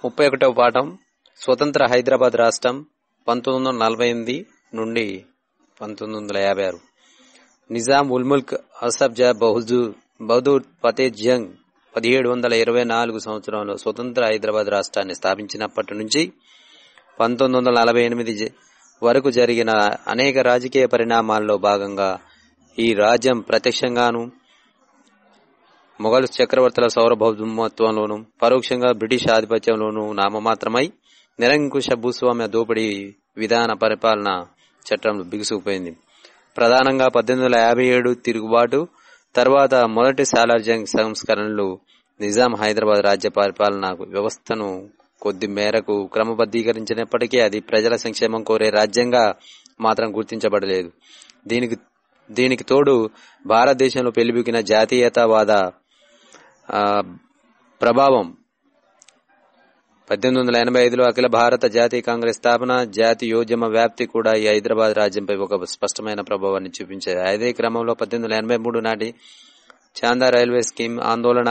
ముప్పై ఒకటవ పాఠం స్వతంత్ర హైదరాబాద్ రాష్ట్రం పంతొమ్మిది వందల నలభై ఎనిమిది నుండి పంతొమ్మిది వందల యాభై ఆరు నిజాం ఉల్ ముల్క్ అసఫ్ జా బహదూర్ బహదూర్ ఫతే జంగ్ పదిహేడు వందల ఇరవై నాలుగు సంవత్సరంలో స్వతంత్ర హైదరాబాద్ రాష్ట్రాన్ని స్థాపించినప్పటి నుంచి పంతొమ్మిది వందల నలభై ఎనిమిది జ- వరకు జరిగిన అనేక రాజకీయ పరిణామాల్లో భాగంగా ఈ రాజ్యం ప్రత్యక్షంగాను మొఘల్ చక్రవర్తుల సార్వభౌమత్వంలోను పరోక్షంగా బ్రిటిష్ ఆధిపత్యంలోనూ నామమాత్రమై నిరంకుశ భూస్వామ్య దోపిడీ విధాన పరిపాలన చట్టంలో బిగుసుకుపోయింది ప్రధానంగా పద్దెనిమిది వందల యాభై ఏడు తిరుగుబాటు తర్వాత మొదటి సాలార్ జంగ్ సంస్కరణలు నిజాం హైదరాబాద్ రాజ్య పరిపాలన వ్యవస్థను కొద్ది మేరకు క్రమబద్ధీకరించినప్పటికీ అది ప్రజల సంక్షేమం కోరే రాజ్యంగా మాత్రం గుర్తించబడలేదు దీనికి దీనికి తోడు భారతదేశంలో పెళ్లిబికిన జాతీయతావాద ఆ, ప్రభావం పద్దెనిమిది వందల ఎనభై ఐదులో అఖిల భారత జాతీయ కాంగ్రెస్ స్థాపన జాతీయోద్యమ వ్యాప్తి కూడా ఈ హైదరాబాద్ రాజ్యంపై ఒక స్పష్టమైన ప్రభావాన్ని చూపించాయి అదే క్రమంలో పద్దెనిమిది వందల ఎనభై మూడు నాటి చాందా రైల్వే స్కీమ్ ఆందోళన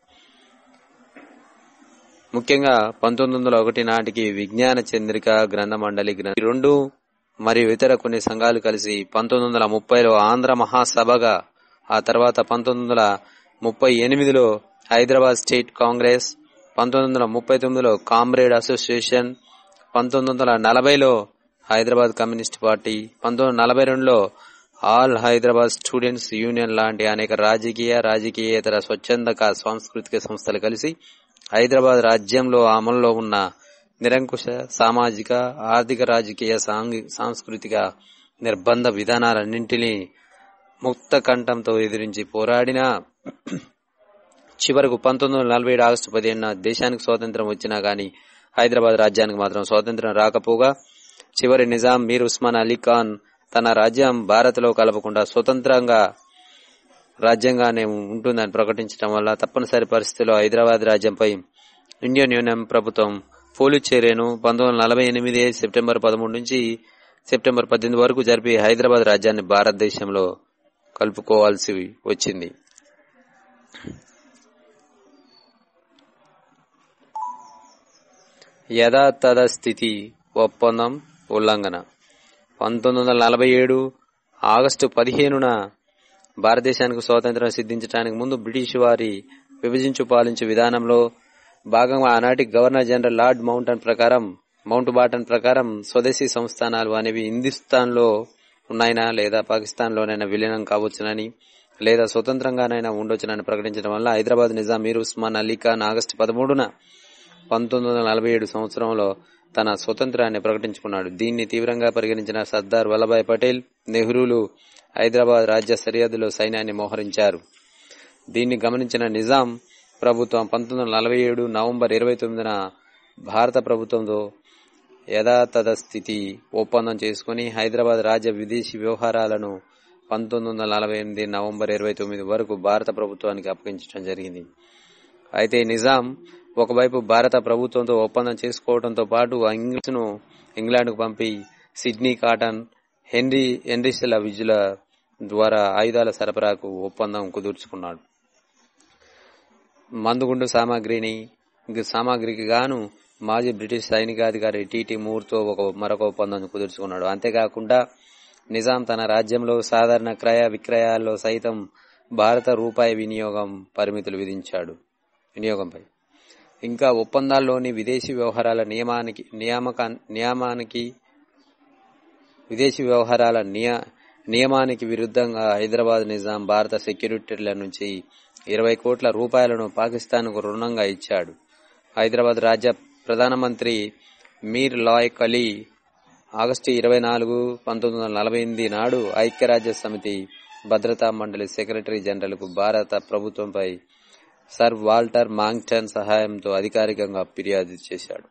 ముఖ్యంగా పంతొమ్మిది వందల ఒకటి నాటికి విజ్ఞాన చంద్రిక గ్రంథ మండలి గ్రంథ ఈ రెండు మరియు ఇతర కొన్ని సంఘాలు కలిసి పంతొమ్మిది వందల ముప్పైలో ఆంధ్ర మహాసభగా ఆ తర్వాత పంతొమ్మిది వందల ముప్పై ఎనిమిదిలో హైదరాబాద్ స్టేట్ కాంగ్రెస్ పంతొమ్మిది వందల ముప్పై తొమ్మిదిలో కామ్రేడ్ అసోసియేషన్ పంతొమ్మిది వందల నలభైలో హైదరాబాద్ కమ్యూనిస్ట్ పార్టీ పంతొమ్మిది వందల నలభై రెండులో ఆల్ హైదరాబాద్ స్టూడెంట్స్ యూనియన్ లాంటి అనేక రాజకీయ రాజకీయేతర స్వచ్ఛంద కా- సాంస్కృతిక సంస్థలు కలిసి హైదరాబాద్ రాజ్యంలో అమల్లో ఉన్న నిరంకుశ సామాజిక ఆర్థిక రాజకీయ సాంఘి- సాంస్కృతిక నిర్బంధ విధానాలన్నింటినీ ముక్త కంఠంతో ఎదిరించి పోరాడిన చివరకు పంతొమ్మిది వందల నలభై ఏడు ఆగస్టు పదిహేనున దేశానికి స్వాతంత్రం వచ్చినా గాని హైదరాబాద్ రాజ్యానికి మాత్రం స్వాతంత్రం రాకపోగా చివరి నిజాం మీర్ ఉస్మాన్ అలీ ఖాన్ తన రాజ్యం భారత్లో కలపకుండా స్వతంత్రంగా రాజ్యంగానే ఉంటుందని ప్రకటించడం వల్ల తప్పనిసరి పరిస్థితిలో హైదరాబాద్ రాజ్యంపై ఇండియన్ యూనియన్ ప్రభుత్వం పోలిచేరేను పంతొమ్మిది వందల నలభై ఎనిమిది సెప్టెంబర్ పదమూడు నుంచి సెప్టెంబర్ పద్దెనిమిది వరకు జరిపి హైదరాబాద్ రాజ్యాన్ని భారతదేశంలో కలుపుకోవాల్సి వచ్చింది యథాతథ స్థితి ఒప్పందం ఉల్లంఘన పంతొమ్మిది వందల నలభై ఏడు ఆగస్టు పదిహేనున భారతదేశానికి స్వాతంత్రం సిద్ధించడానికి ముందు బ్రిటిష్ వారి విభజించు పాలించు విధానంలో భాగంగా ఆనాటి గవర్నర్ జనరల్ లార్డ్ మౌంటన్ ప్రకారం మౌంట్ బాటన్ ప్రకారం స్వదేశీ సంస్థానాలు అనేవి హిందుస్థాన్లో ఉన్నాయినా లేదా పాకిస్తాన్లోనైనా విలీనం కావచ్చునని లేదా స్వతంత్రంగానైనా ఉండొచ్చునని ప్రకటించడం వల్ల హైదరాబాద్ నిజాం మీర్ ఉస్మాన్ అలీ ఖాన్ ఆగస్టు పదమూడున పంతొమ్మిది వందల నలభై ఏడు సంవత్సరంలో తన స్వతంత్రాన్ని ప్రకటించుకున్నాడు దీన్ని తీవ్రంగా పరిగణించిన సర్దార్ వల్లభాయ్ పటేల్ నెహ్రూలు హైదరాబాద్ రాజ్య సరిహద్దులో సైన్యాన్ని మోహరించారు దీన్ని గమనించిన నిజాం ప్రభుత్వం పంతొమ్మిది వందల నలభై ఏడు నవంబర్ ఇరవై తొమ్మిదిన భారత ప్రభుత్వంతో యథాతథ స్థితి ఒప్పందం చేసుకుని హైదరాబాద్ రాజ్య విదేశీ వ్యవహారాలను పంతొమ్మిది వందల నలభై ఎనిమిది నవంబర్ ఇరవై తొమ్మిది వరకు భారత ప్రభుత్వానికి అప్పగించడం జరిగింది అయితే నిజాం ఒకవైపు భారత ప్రభుత్వంతో ఒప్పందం చేసుకోవడంతో పాటు ఇంగ్లీష్ ను ఇంగ్లాండ్ కు పంపి సిడ్నీ కాటన్ హెన్రీ హెన్రీస్ల విజుల ద్వారా ఆయుధాల సరఫరాకు ఒప్పందం కుదుర్చుకున్నాడు మందుగుండు సామాగ్రిని సామాగ్రికి గాను మాజీ బ్రిటిష్ సైనికాధికారి టిటి మూర్తో ఒక మరొక ఒప్పందం కుదుర్చుకున్నాడు అంతేకాకుండా నిజాం తన రాజ్యంలో సాధారణ క్రయ విక్రయాల్లో సైతం భారత రూపాయి వినియోగం పరిమితులు విధించాడు వినియోగంపై ఇంకా ఒప్పందాల్లోని విదేశీ వ్యవహారాల నియమానికి నియామక నియమానికి విదేశీ వ్యవహారాల నియ నియమానికి విరుద్ధంగా హైదరాబాద్ నిజాం భారత సెక్యూరిటీల నుంచి ఇరవై కోట్ల రూపాయలను పాకిస్తాన్కు రుణంగా ఇచ్చాడు హైదరాబాద్ రాజ్య ప్రధానమంత్రి మీర్ లాయక్ అలీ ఆగస్టు ఇరవై నాలుగు పంతొమ్మిది వందల నలభై ఎనిమిది నాడు ఐక్యరాజ్య సమితి భద్రతా మండలి సెక్రటరీ జనరల్కు భారత ప్రభుత్వంపై సర్ వాల్టర్ మాంగ్టన్ సహాయంతో అధికారికంగా ఫిర్యాదు చేశాడు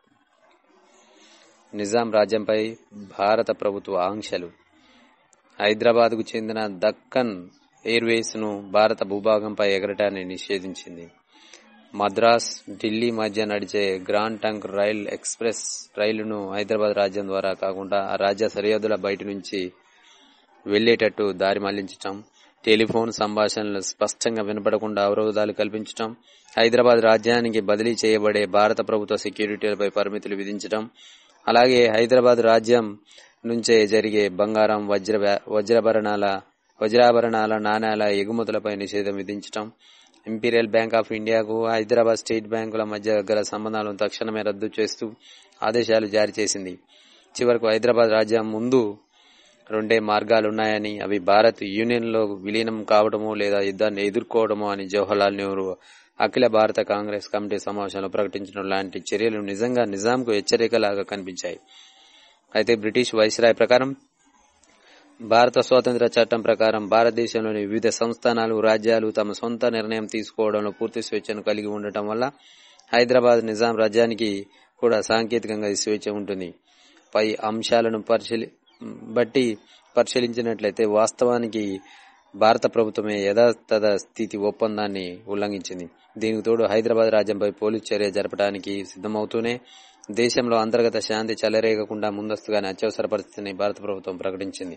నిజాం రాజ్యంపై భారత ప్రభుత్వ ఆంక్షలు హైదరాబాద్కు చెందిన దక్కన్ ఎయిర్వేస్ ను భారత భూభాగంపై ఎగరటాన్ని నిషేధించింది మద్రాస్ ఢిల్లీ మధ్య నడిచే గ్రాండ్ టంక్ రైల్ ఎక్స్ప్రెస్ రైలును హైదరాబాద్ రాజ్యం ద్వారా కాకుండా ఆ రాజ్య సరిహద్దుల బయట నుంచి వెళ్లేటట్టు దారి మళ్లించటం టెలిఫోన్ సంభాషణలు స్పష్టంగా వినపడకుండా అవరోధాలు కల్పించడం హైదరాబాద్ రాజ్యానికి బదిలీ చేయబడే భారత ప్రభుత్వ సెక్యూరిటీలపై పరిమితులు విధించడం అలాగే హైదరాబాద్ రాజ్యం నుంచే జరిగే బంగారం వజ్ర వజ్రాభరణాల వజ్రాభరణాల నాణ్యాల ఎగుమతులపై నిషేధం విధించడం ఇంపీరియల్ బ్యాంక్ ఆఫ్ ఇండియాకు హైదరాబాద్ స్టేట్ బ్యాంకుల మధ్య గల సంబంధాలను తక్షణమే రద్దు చేస్తూ ఆదేశాలు జారీ చేసింది చివరకు హైదరాబాద్ రాజ్యం ముందు రెండే మార్గాలున్నాయని అవి భారత్ యూనియన్లో విలీనం కావడమో లేదా యుద్ధాన్ని ఎదుర్కోవడమో అని జవహర్లాల్ నెహ్రూ అఖిల భారత కాంగ్రెస్ కమిటీ సమావేశంలో ప్రకటించడం లాంటి చర్యలు నిజంగా నిజాంకు హెచ్చరికలాగా కనిపించాయి అయితే బ్రిటిష్ వైస్రాయ్ ప్రకారం భారత స్వాతంత్ర చట్టం ప్రకారం భారతదేశంలోని వివిధ సంస్థానాలు రాజ్యాలు తమ సొంత నిర్ణయం తీసుకోవడంలో పూర్తి స్వేచ్ఛను కలిగి ఉండటం వల్ల హైదరాబాద్ నిజాం రాజ్యానికి కూడా సాంకేతికంగా ఈ స్వేచ్ఛ ఉంటుంది పై అంశాలను పరిశీలి బట్టి పరిశీలించినట్లయితే వాస్తవానికి భారత ప్రభుత్వమే యథాతథ స్థితి ఒప్పందాన్ని ఉల్లంఘించింది దీనికి తోడు హైదరాబాద్ రాజ్యంపై పోలీసు చర్య జరపడానికి సిద్దమవుతూనే దేశంలో అంతర్గత శాంతి చెలరేగకుండా ముందస్తుగానే అత్యవసర పరిస్థితిని భారత ప్రభుత్వం ప్రకటించింది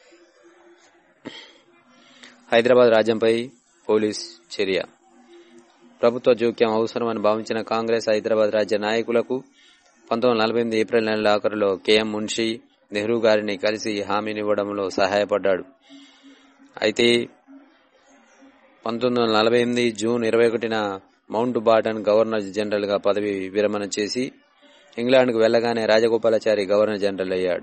హైదరాబాద్ రాజ్యంపై పోలీస్ చర్య ప్రభుత్వ జోక్యం అవసరమని భావించిన కాంగ్రెస్ హైదరాబాద్ రాజ్య నాయకులకు పంతొమ్మిది నలభై ఎనిమిది ఏప్రిల్ నెల ఆఖరులో కెఎం మున్షి నెహ్రూ గారిని కలిసి హామీనివ్వడంలో సహాయపడ్డాడు అయితే పంతొమ్మిది వందల నలభై ఎనిమిది జూన్ ఇరవై ఒకటిన మౌంట్ బాటన్ గవర్నర్ జనరల్ గా పదవి విరమణ చేసి ఇంగ్లాండ్కు వెళ్లగానే రాజగోపాలాచారి గవర్నర్ జనరల్ అయ్యాడు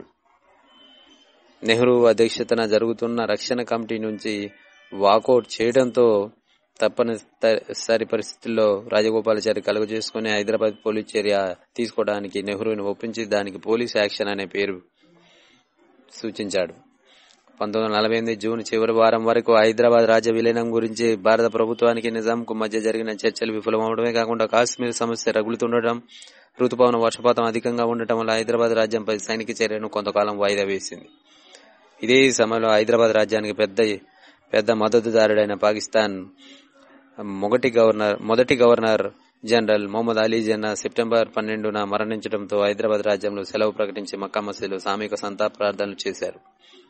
నెహ్రూ అధ్యక్షతన జరుగుతున్న రక్షణ కమిటీ నుంచి వాకౌట్ చేయడంతో తప్పనిసరి పరిస్థితుల్లో రాజగోపాలాచారి కలుగు చేసుకుని హైదరాబాద్ పోలీస్ చర్య తీసుకోవడానికి నెహ్రూని ఒప్పించి దానికి పోలీస్ యాక్షన్ అనే పేరు సూచించాడు పంతొమ్మిది వందల నలభై ఎనిమిది జూన్ చివరి వారం వరకు హైదరాబాద్ రాజ్య విలీనం గురించి భారత ప్రభుత్వానికి నిజాంకు మధ్య జరిగిన చర్చలు విఫలమవడమే కాకుండా కాశ్మీర్ సమస్య రగులుతుండటం ఋతుపవన వర్షపాతం అధికంగా ఉండటం వల్ల హైదరాబాద్ రాజ్యంపై సైనిక చర్యను కొంతకాలం వాయిదా వేసింది ఇదే సమయంలో హైదరాబాద్ రాజ్యానికి పెద్ద పెద్ద మద్దతుదారుడైన పాకిస్తాన్ మొదటి గవర్నర్ మొదటి governor general Mohammad Ali Jinnah September పన్నెండున మరణించడంతో హైదరాబాద్ రాజ్యంలో సెలవు ప్రకటించి మక్కా మసీదులో సామూహిక సంతాప ప్రార్థనలు చేశారు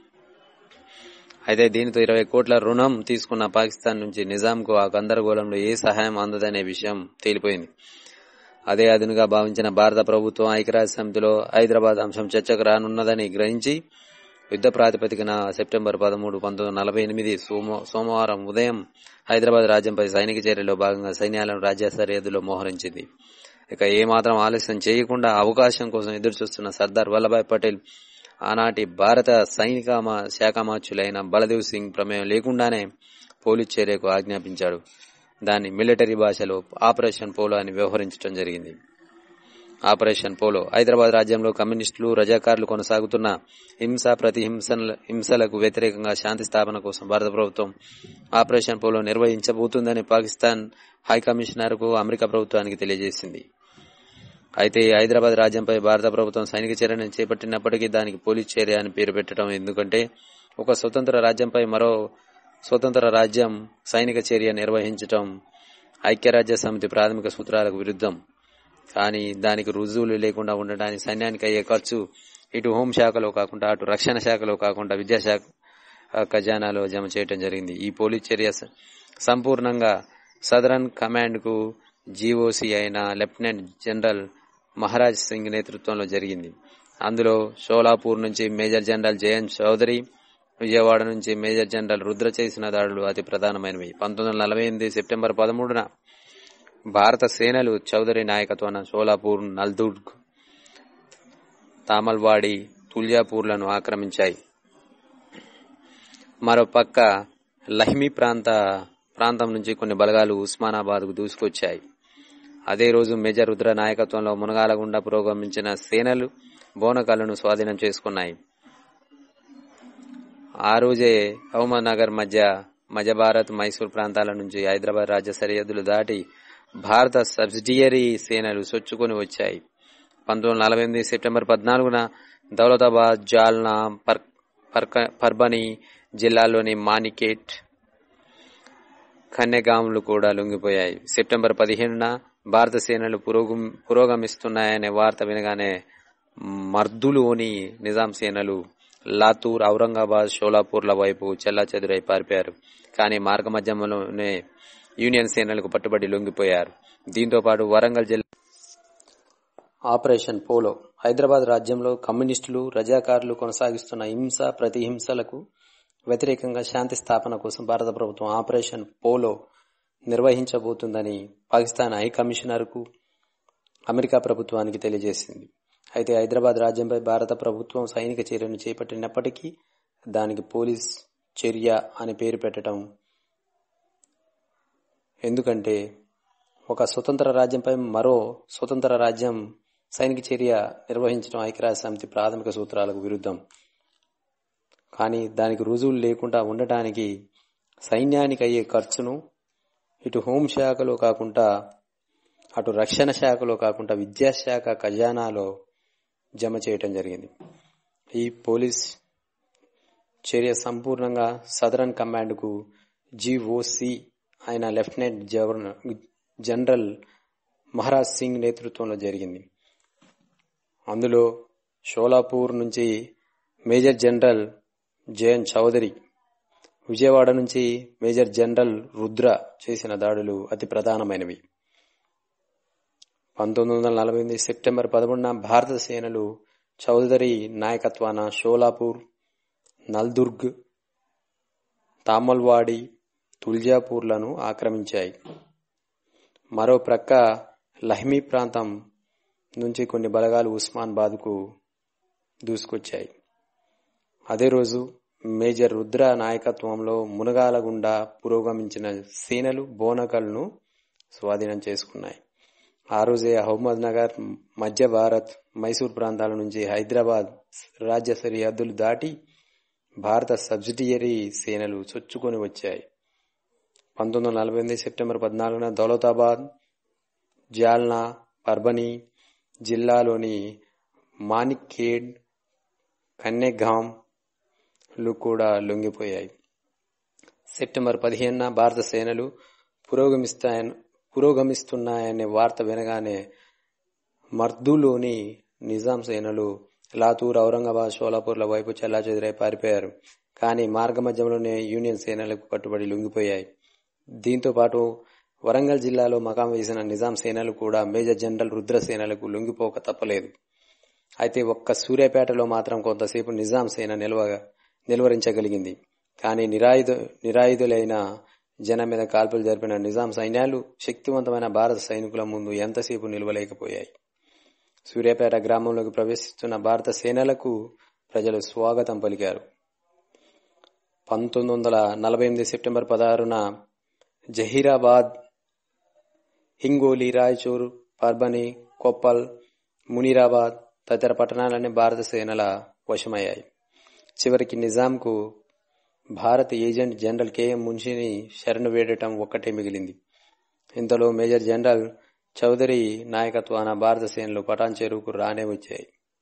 అయితే దీనితో ఇరవై కోట్ల రుణం తీసుకున్న పాకిస్తాన్ నుంచి నిజాంకు ఆ గందరగోళంలో ఏ సహాయం అందదనే విషయం తేలిపోయింది అదే అదునుగా భావించిన భారత ప్రభుత్వం ఐక్యరాజ్య సమితిలో హైదరాబాద్ అంశం చర్చకు రానున్నదని గ్రహించి యుద్ద ప్రాతిపదికన సెప్టెంబర్ పదమూడు పంతొమ్మిది నలభై ఎనిమిది సోమవారం ఉదయం హైదరాబాద్ రాజ్యంపై సైనిక చర్యలో భాగంగా సైన్యాలను రాజ్య సరిహద్దులో మోహరించింది ఇక ఏమాత్రం ఆలస్యం చేయకుండా అవకాశం కోసం ఎదురుచూస్తున్న సర్దార్ వల్లభాయ్ పటేల్ ఆనాటి భారత సైనిక శాఖామాచ్యులైన బలదేవ్ సింగ్ ప్రమేయం లేకుండానే పోలీస్ చర్యకు ఆజ్ఞాపించాడు దాన్ని మిలిటరీ భాషలో ఆపరేషన్ పోలో అని వ్యవహరించడం జరిగింది ఆపరేషన్ పోలో హైదరాబాద్ రాజ్యంలో కమ్యూనిస్టులు రజాకారులు కొనసాగుతున్న హింస ప్రతి హింసలకు వ్యతిరేకంగా శాంతి స్థాపన కోసం భారత ప్రభుత్వం ఆపరేషన్ పోలో నిర్వహించబోతుందని పాకిస్తాన్ హై కమిషనర్కు అమెరికా ప్రభుత్వానికి తెలియజేసింది అయితే హైదరాబాద్ రాజ్యంపై భారత ప్రభుత్వం సైనిక చర్యను చేపట్టినప్పటికీ దానికి పోలీస్ చర్య అని పేరు పెట్టడం ఎందుకంటే ఒక స్వతంత్ర రాజ్యంపై మరో స్వతంత్ర రాజ్యం సైనిక చర్య నిర్వహించటం ఐక్యరాజ్య సమితి ప్రాథమిక సూత్రాలకు విరుద్ధం కానీ దానికి రుజువులు లేకుండా ఉండడానికి సైన్యానికి అయ్యే ఖర్చు ఇటు హోంశాఖలో కాకుండా అటు రక్షణ శాఖలో కాకుండా విద్యాశాఖ ఖజానాలో జమ చేయడం జరిగింది ఈ పోలీస్ చర్య సంపూర్ణంగా సదరన్ కమాండ్ కు జీఓసీ అయిన లెఫ్టినెంట్ జనరల్ మహారాజ్ సింగ్ నేతృత్వంలో జరిగింది అందులో షోలాపూర్ నుంచి మేజర్ జనరల్ జయంత్ చౌదరి విజయవాడ నుంచి మేజర్ జనరల్ రుద్ర చేసిన దాడులు అతి ప్రధానమైనవి పంతొమ్మిది వందల నలభై ఎనిమిది సెప్టెంబర్ పదమూడున భారత సేనలు చౌదరి నాయకత్వాన షోలాపూర్ నల్దుర్గ్ తామల్వాడి తుల్యాపూర్లను ఆక్రమించాయి మరోపక్క లహ్మీ ప్రాంత ప్రాంతం నుంచి కొన్ని బలగాలు ఉస్మానాబాద్కు దూసుకొచ్చాయి అదే రోజు మేజర్ రుద్ర నాయకత్వంలో మునగాల గుండా పురోగమించిన సేనలు బోనకాలను స్వాధీనం చేసుకున్నాయి ఆ రోజే అహ్మద్నగర్ మధ్య మధ్య భారత్ మైసూర్ ప్రాంతాల నుంచి హైదరాబాద్ రాజ్య సరిహద్దులు దాటి భారత సబ్సిడియరీ సేనలు సొచ్చుకొని వచ్చాయి పంతొమ్మిది వందల నలభై ఎనిమిది సెప్టెంబర్ పద్నాలుగున దౌలతాబాద్ జాల్నా పర్ పర్బని జిల్లాలోని మానికేట్ కన్యగాములు కూడా లొంగిపోయాయి సెప్టెంబర్ పదిహేనున భారత సేనలు పురోగమిస్తున్నాయనే వార్త వినగానే మర్దులోని నిజాం సేనలు లాతూర్ ఔరంగాబాద్ షోలాపూర్ల వైపు చెల్లాచెదురై పారిపోయారు కానీ మార్గ మధ్యంలోనే యూనియన్ సేనలకు పట్టుబడి లొంగిపోయారు దీంతో పాటు వరంగల్ జిల్లా ఆపరేషన్ పోలో హైదరాబాద్ రాజ్యంలో కమ్యూనిస్టులు రజాకారులు కొనసాగిస్తున్న హింస ప్రతిహింసలకు వ్యతిరేకంగా శాంతి స్థాపన కోసం భారత ప్రభుత్వం ఆపరేషన్ పోలో నిర్వహించబోతుందని పాకిస్తాన్ హై కమిషనర్కు అమెరికా ప్రభుత్వానికి తెలియజేసింది అయితే హైదరాబాద్ రాజ్యంపై భారత ప్రభుత్వం సైనిక చర్యను చేపట్టినప్పటికీ దానికి పోలీస్ చర్య అని పేరు పెట్టడం ఎందుకంటే ఒక స్వతంత్ర రాజ్యంపై మరో స్వతంత్ర రాజ్యం సైనిక చర్య నిర్వహించడం ఐక్యరాజ్య సమితి ప్రాథమిక సూత్రాలకు విరుద్ధం కానీ దానికి రుజువులు లేకుండా ఉండటానికి సైన్యానికి అయ్యే ఖర్చును ఇటు హోంశాఖలో కాకుండా అటు రక్షణ శాఖలో కాకుండా విద్యాశాఖ ఖజానాలో జమ చేయటం జరిగింది ఈ పోలీస్ చర్య సంపూర్ణంగా సదరన్ కమాండ్కు జీఓసి ఆయన లెఫ్టినెంట్ జనరల్ మహారాజ్ సింగ్ నేతృత్వంలో జరిగింది అందులో షోలాపూర్ నుంచి మేజర్ జనరల్ జయన్ చౌదరి విజయవాడ నుంచి మేజర్ జనరల్ రుద్ర చేసిన దాడులు అతి ప్రధానమైనవి పంతొమ్మిది వందల నలభై ఎనిమిది సెప్టెంబర్ పదమూడున భారత సేనలు చౌదరి నాయకత్వాన షోలాపూర్ నల్దుర్గ్ తామల్వాడి తుల్జాపూర్లను ఆక్రమించాయి మరో ప్రక్క లహ్మీ ప్రాంతం నుంచి కొన్ని బలగాలు ఉస్మానాబాద్కు దూసుకొచ్చాయి అదే రోజు మేజర్ రుద్ర నాయకత్వంలో మునగాల గుండా పురోగమించిన సేనలు బోనకల్ను స్వాధీనం చేసుకున్నాయి ఆ రోజే అహ్మద్ నగర్ మధ్య భారత్ మైసూర్ ప్రాంతాల నుంచి హైదరాబాద్ రాజ్య సరిహద్దులు దాటి భారత సబ్సిడియరీ సేనలు చొచ్చుకొని వచ్చాయి పంతొమ్మిది వందల నలభై ఎనిమిది సెప్టెంబర్ పద్నాలుగున దౌలతాబాద్ జాల్నా పర్బనీ జిల్లాలోని మానిక్ఖేడ్ కన్నెగాంలు కూడా లొంగిపోయాయి సెప్టెంబర్ పదిహేనున భారత సేనలు పురోగమిస్తాయని పురోగమిస్తున్నాయనే వార్త వినగానే మర్దులోని నిజాం సేనలు లాతూర్ ఔరంగాబాద్ షోలాపూర్ల వైపు చెల్లాచెదురై పారిపోయారు కానీ మార్గ మధ్యంలోనే యూనియన్ సేనలకు కట్టుబడి లొంగిపోయాయి దీంతో పాటు వరంగల్ జిల్లాలో మకాం వేసిన నిజాం సేనలు కూడా మేజర్ జనరల్ రుద్ర సేనలకు లొంగిపోక తప్పలేదు అయితే ఒక్క సూర్యాపేటలో మాత్రం కొంతసేపు నిజాం సేన నిల్వ నిలువరించగలిగింది కానీ నిరాయుధ నిరాయుధులైన జనం మీద కాల్పులు జరిపిన నిజాం సైన్యాలు శక్తివంతమైన భారత సైనికుల ముందు ఎంతసేపు నిలవలేకపోయాయి సూర్యాపేట గ్రామంలోకి ప్రవేశిస్తున్న భారత సేనలకు ప్రజలు స్వాగతం పలికారు పంతొమ్మిది వందల నలభై ఎనిమిది సెప్టెంబర్ పదహారున జహీరాబాద్ హింగోలి రాయచూర్ పర్బని కొప్పల్ మునీరాబాద్ తదితర పట్టణాలన్నీ భారత సేనల వశమయ్యాయి చివరికి నిజాంకు భారత ఏజెంట్ జనరల్ కెఎం మున్షిని శరణు వేడటం ఒక్కటే మిగిలింది ఇంతలో మేజర్ జనరల్ చౌదరి నాయకత్వాన భారత సేనలు పటాన్ చెరువుకు రానే వచ్చాయి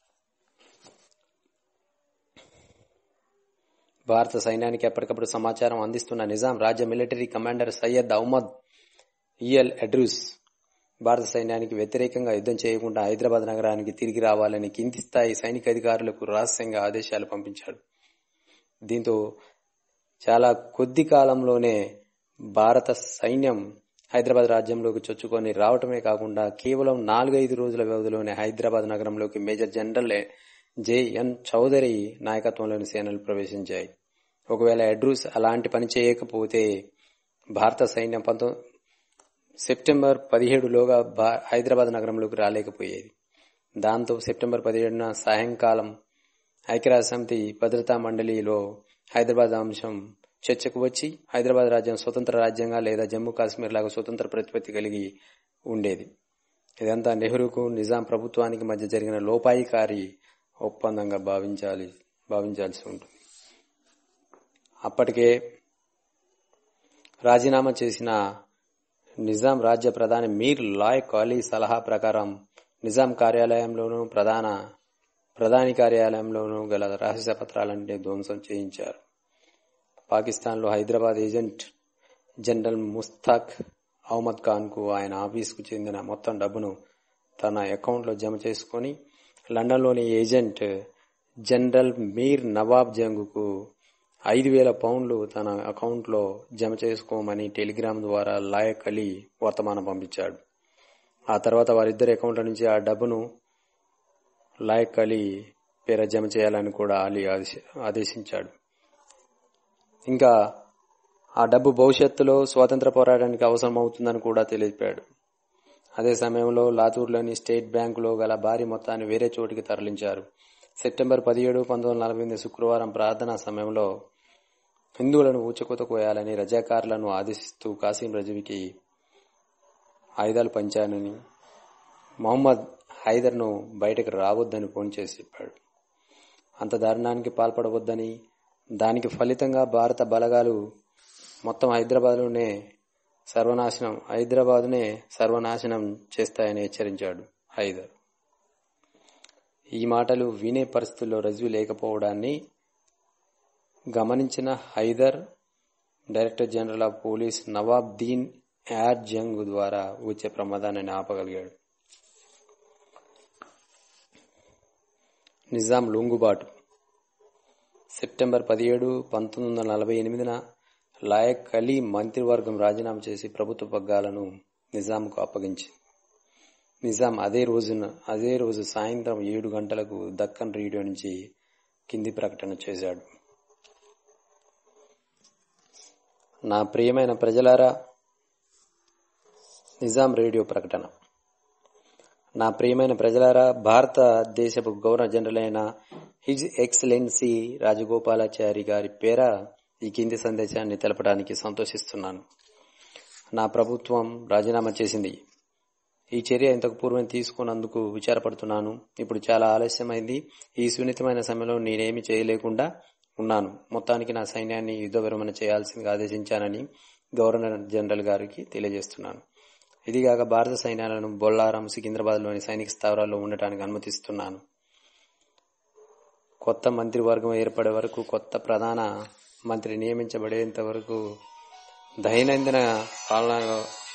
భారత సైన్యానికి ఎప్పటికప్పుడు సమాచారం అందిస్తున్న నిజాం రాజ్య మిలిటరీ కమాండర్ సయ్యద్ అహ్మద్ ఈఎల్ ఎడ్రూస్ భారత సైన్యానికి వ్యతిరేకంగా యుద్ధం చేయకుండా హైదరాబాద్ నగరానికి తిరిగి రావాలని కింది స్థాయి సైనిక అధికారులకు రహస్యంగా ఆదేశాలు పంపించాడు దీంతో చాలా కొద్ది కాలంలోనే భారత సైన్యం హైదరాబాద్ రాజ్యంలోకి చొచ్చుకొని రావటమే కాకుండా కేవలం నాలుగైదు రోజుల వ్యవధిలోనే హైదరాబాద్ నగరంలోకి మేజర్ జనరల్ జేఎన్ చౌదరి నాయకత్వంలోని సేనలు ప్రవేశించాయి ఒకవేళ ఎడ్రూస్ అలాంటి పని చేయకపోతే భారత సైన్యం పంతొమ్మిది సెప్టెంబర్ పదిహేడులోగా హైదరాబాద్ నగరంలోకి రాలేకపోయేది దాంతో సెప్టెంబర్ పదిహేడున సాయంకాలం ఐక్యరాజ్య సమితి భద్రతా మండలిలో హైదరాబాద్ అంశం చర్చకు వచ్చి హైదరాబాద్ రాజ్యం స్వతంత్ర రాజ్యంగా లేదా జమ్మూ కాశ్మీర్ లాగా స్వతంత్ర ప్రతిపత్తి కలిగి ఉండేది ఇదంతా నెహ్రూకు నిజాం ప్రభుత్వానికి మధ్య జరిగిన లోపాయికారి ఒప్పందంగా భావించాలి భావించాల్సి ఉంటుంది అప్పటికే రాజీనామా చేసిన నిజాం రాజ్య ప్రధాని మీర్ లాయక్ అలీ సలహా ప్రకారం నిజాం కార్యాలయంలోనూ ప్రధాన ప్రధాని కార్యాలయంలోనూ గల రహస్య పత్రాలన్నింటినీ ధ్వంసం చేయించారు పాకిస్తాన్లో హైదరాబాద్ ఏజెంట్ జనరల్ ముస్తాక్ అహ్మద్ ఖాన్కు ఆయన ఆఫీసుకు చెందిన మొత్తం డబ్బును తన అకౌంట్లో జమ చేసుకుని లండన్లోని ఏజెంట్ జనరల్ మీర్ నవాబ్ జంగుకు ఐదు వేల పౌండ్లు తన అకౌంట్లో జమ చేసుకోమని టెలిగ్రామ్ ద్వారా లాయక్ అలీ వర్తమానం పంపించాడు ఆ తర్వాత వారిద్దరి అకౌంట్ల నుంచి ఆ డబ్బును లాయక్ అలీ పేర జమ చేయాలని కూడా అలీ ఆదేశ- ఆదేశించాడు ఇంకా ఆ డబ్బు భవిష్యత్తులో స్వాతంత్ర పోరాటానికి అవసరమవుతుందని కూడా తెలిపాడు అదే సమయంలో లాతూర్లోని స్టేట్ బ్యాంకులో గల భారీ మొత్తాన్ని వేరే చోటికి తరలించారు సెప్టెంబర్ పదిహేడు పంతొమ్మిది వందల నలభై ఎనిమిది శుక్రవారం ప్రార్థనా సమయంలో హిందువులను ఊచకోత కోయాలని రజాకారులను ఆదేశిస్తూ కాసిం రజవికి ఆయుధాలు పంచానని మొహమ్మద్ హైదర్ను బయటకు రావద్దని ఫోన్ చేసి చెప్పాడు అంత దారుణానికి పాల్పడవద్దని దానికి ఫలితంగా భారత బలగాలు మొత్తం హైదరాబాద్లోనే సర్వనాశనం హైదరాబాద్నే సర్వనాశనం చేస్తాయని హెచ్చరించాడు హైదర్ ఈ మాటలు వినే పరిస్థితుల్లో రజ్వి లేకపోవడాన్ని గమనించిన Hyder director general of police Nawab Deen Yar Jung ద్వారా వచ్చే ప్రమాదాన్ని ఆపగలిగాడు నిజాం లొంగుబాటు సెప్టెంబర్ పదిహేడు పంతొమ్మిది వందల నలభై ఎనిమిదిన లాయక్ అలీ మంత్రివర్గం రాజీనామా చేసి ప్రభుత్వ పగ్గాలను నిజాంకు అప్పగించింది నిజాం అదే రోజున అదే రోజు సాయంత్రం ఏడు గంటలకు దక్కన్ రేడియో నుంచి కింది ప్రకటన చేశాడు నా ప్రియమైన ప్రజలారా నిజాం రేడియో ప్రకటన నా ప్రియమైన ప్రజలారా భారతదేశపు గవర్నర్ జనరల్ అయిన హిజ్ ఎక్సలెన్సీ రాజగోపాలాచారి గారి పేర ఈ కింది సందేశాన్ని తెలపడానికి సంతోషిస్తున్నాను నా ప్రభుత్వం రాజీనామా చేసింది ఈ చర్య ఇంతకు పూర్వం తీసుకున్నందుకు విచారపడుతున్నాను ఇప్పుడు చాలా ఆలస్యమైంది ఈ సున్నితమైన సమయంలో నేనేమి చేయలేకుండా ఉన్నాను మొత్తానికి నా సైన్యాన్ని యుద్ధ విరమణ చేయాల్సిందిగా ఆదేశించానని గవర్నర్ జనరల్ గారికి తెలియజేస్తున్నాను ఇదిగాక భారత సైన్యాలను బొల్లారం సికింద్రాబాద్లోని సైనిక స్థావరాల్లో ఉండటానికి అనుమతిస్తున్నాను కొత్త మంత్రివర్గం ఏర్పడే వరకు కొత్త ప్రధాన మంత్రి నియమించబడేంత వరకు దైనందిన పాలన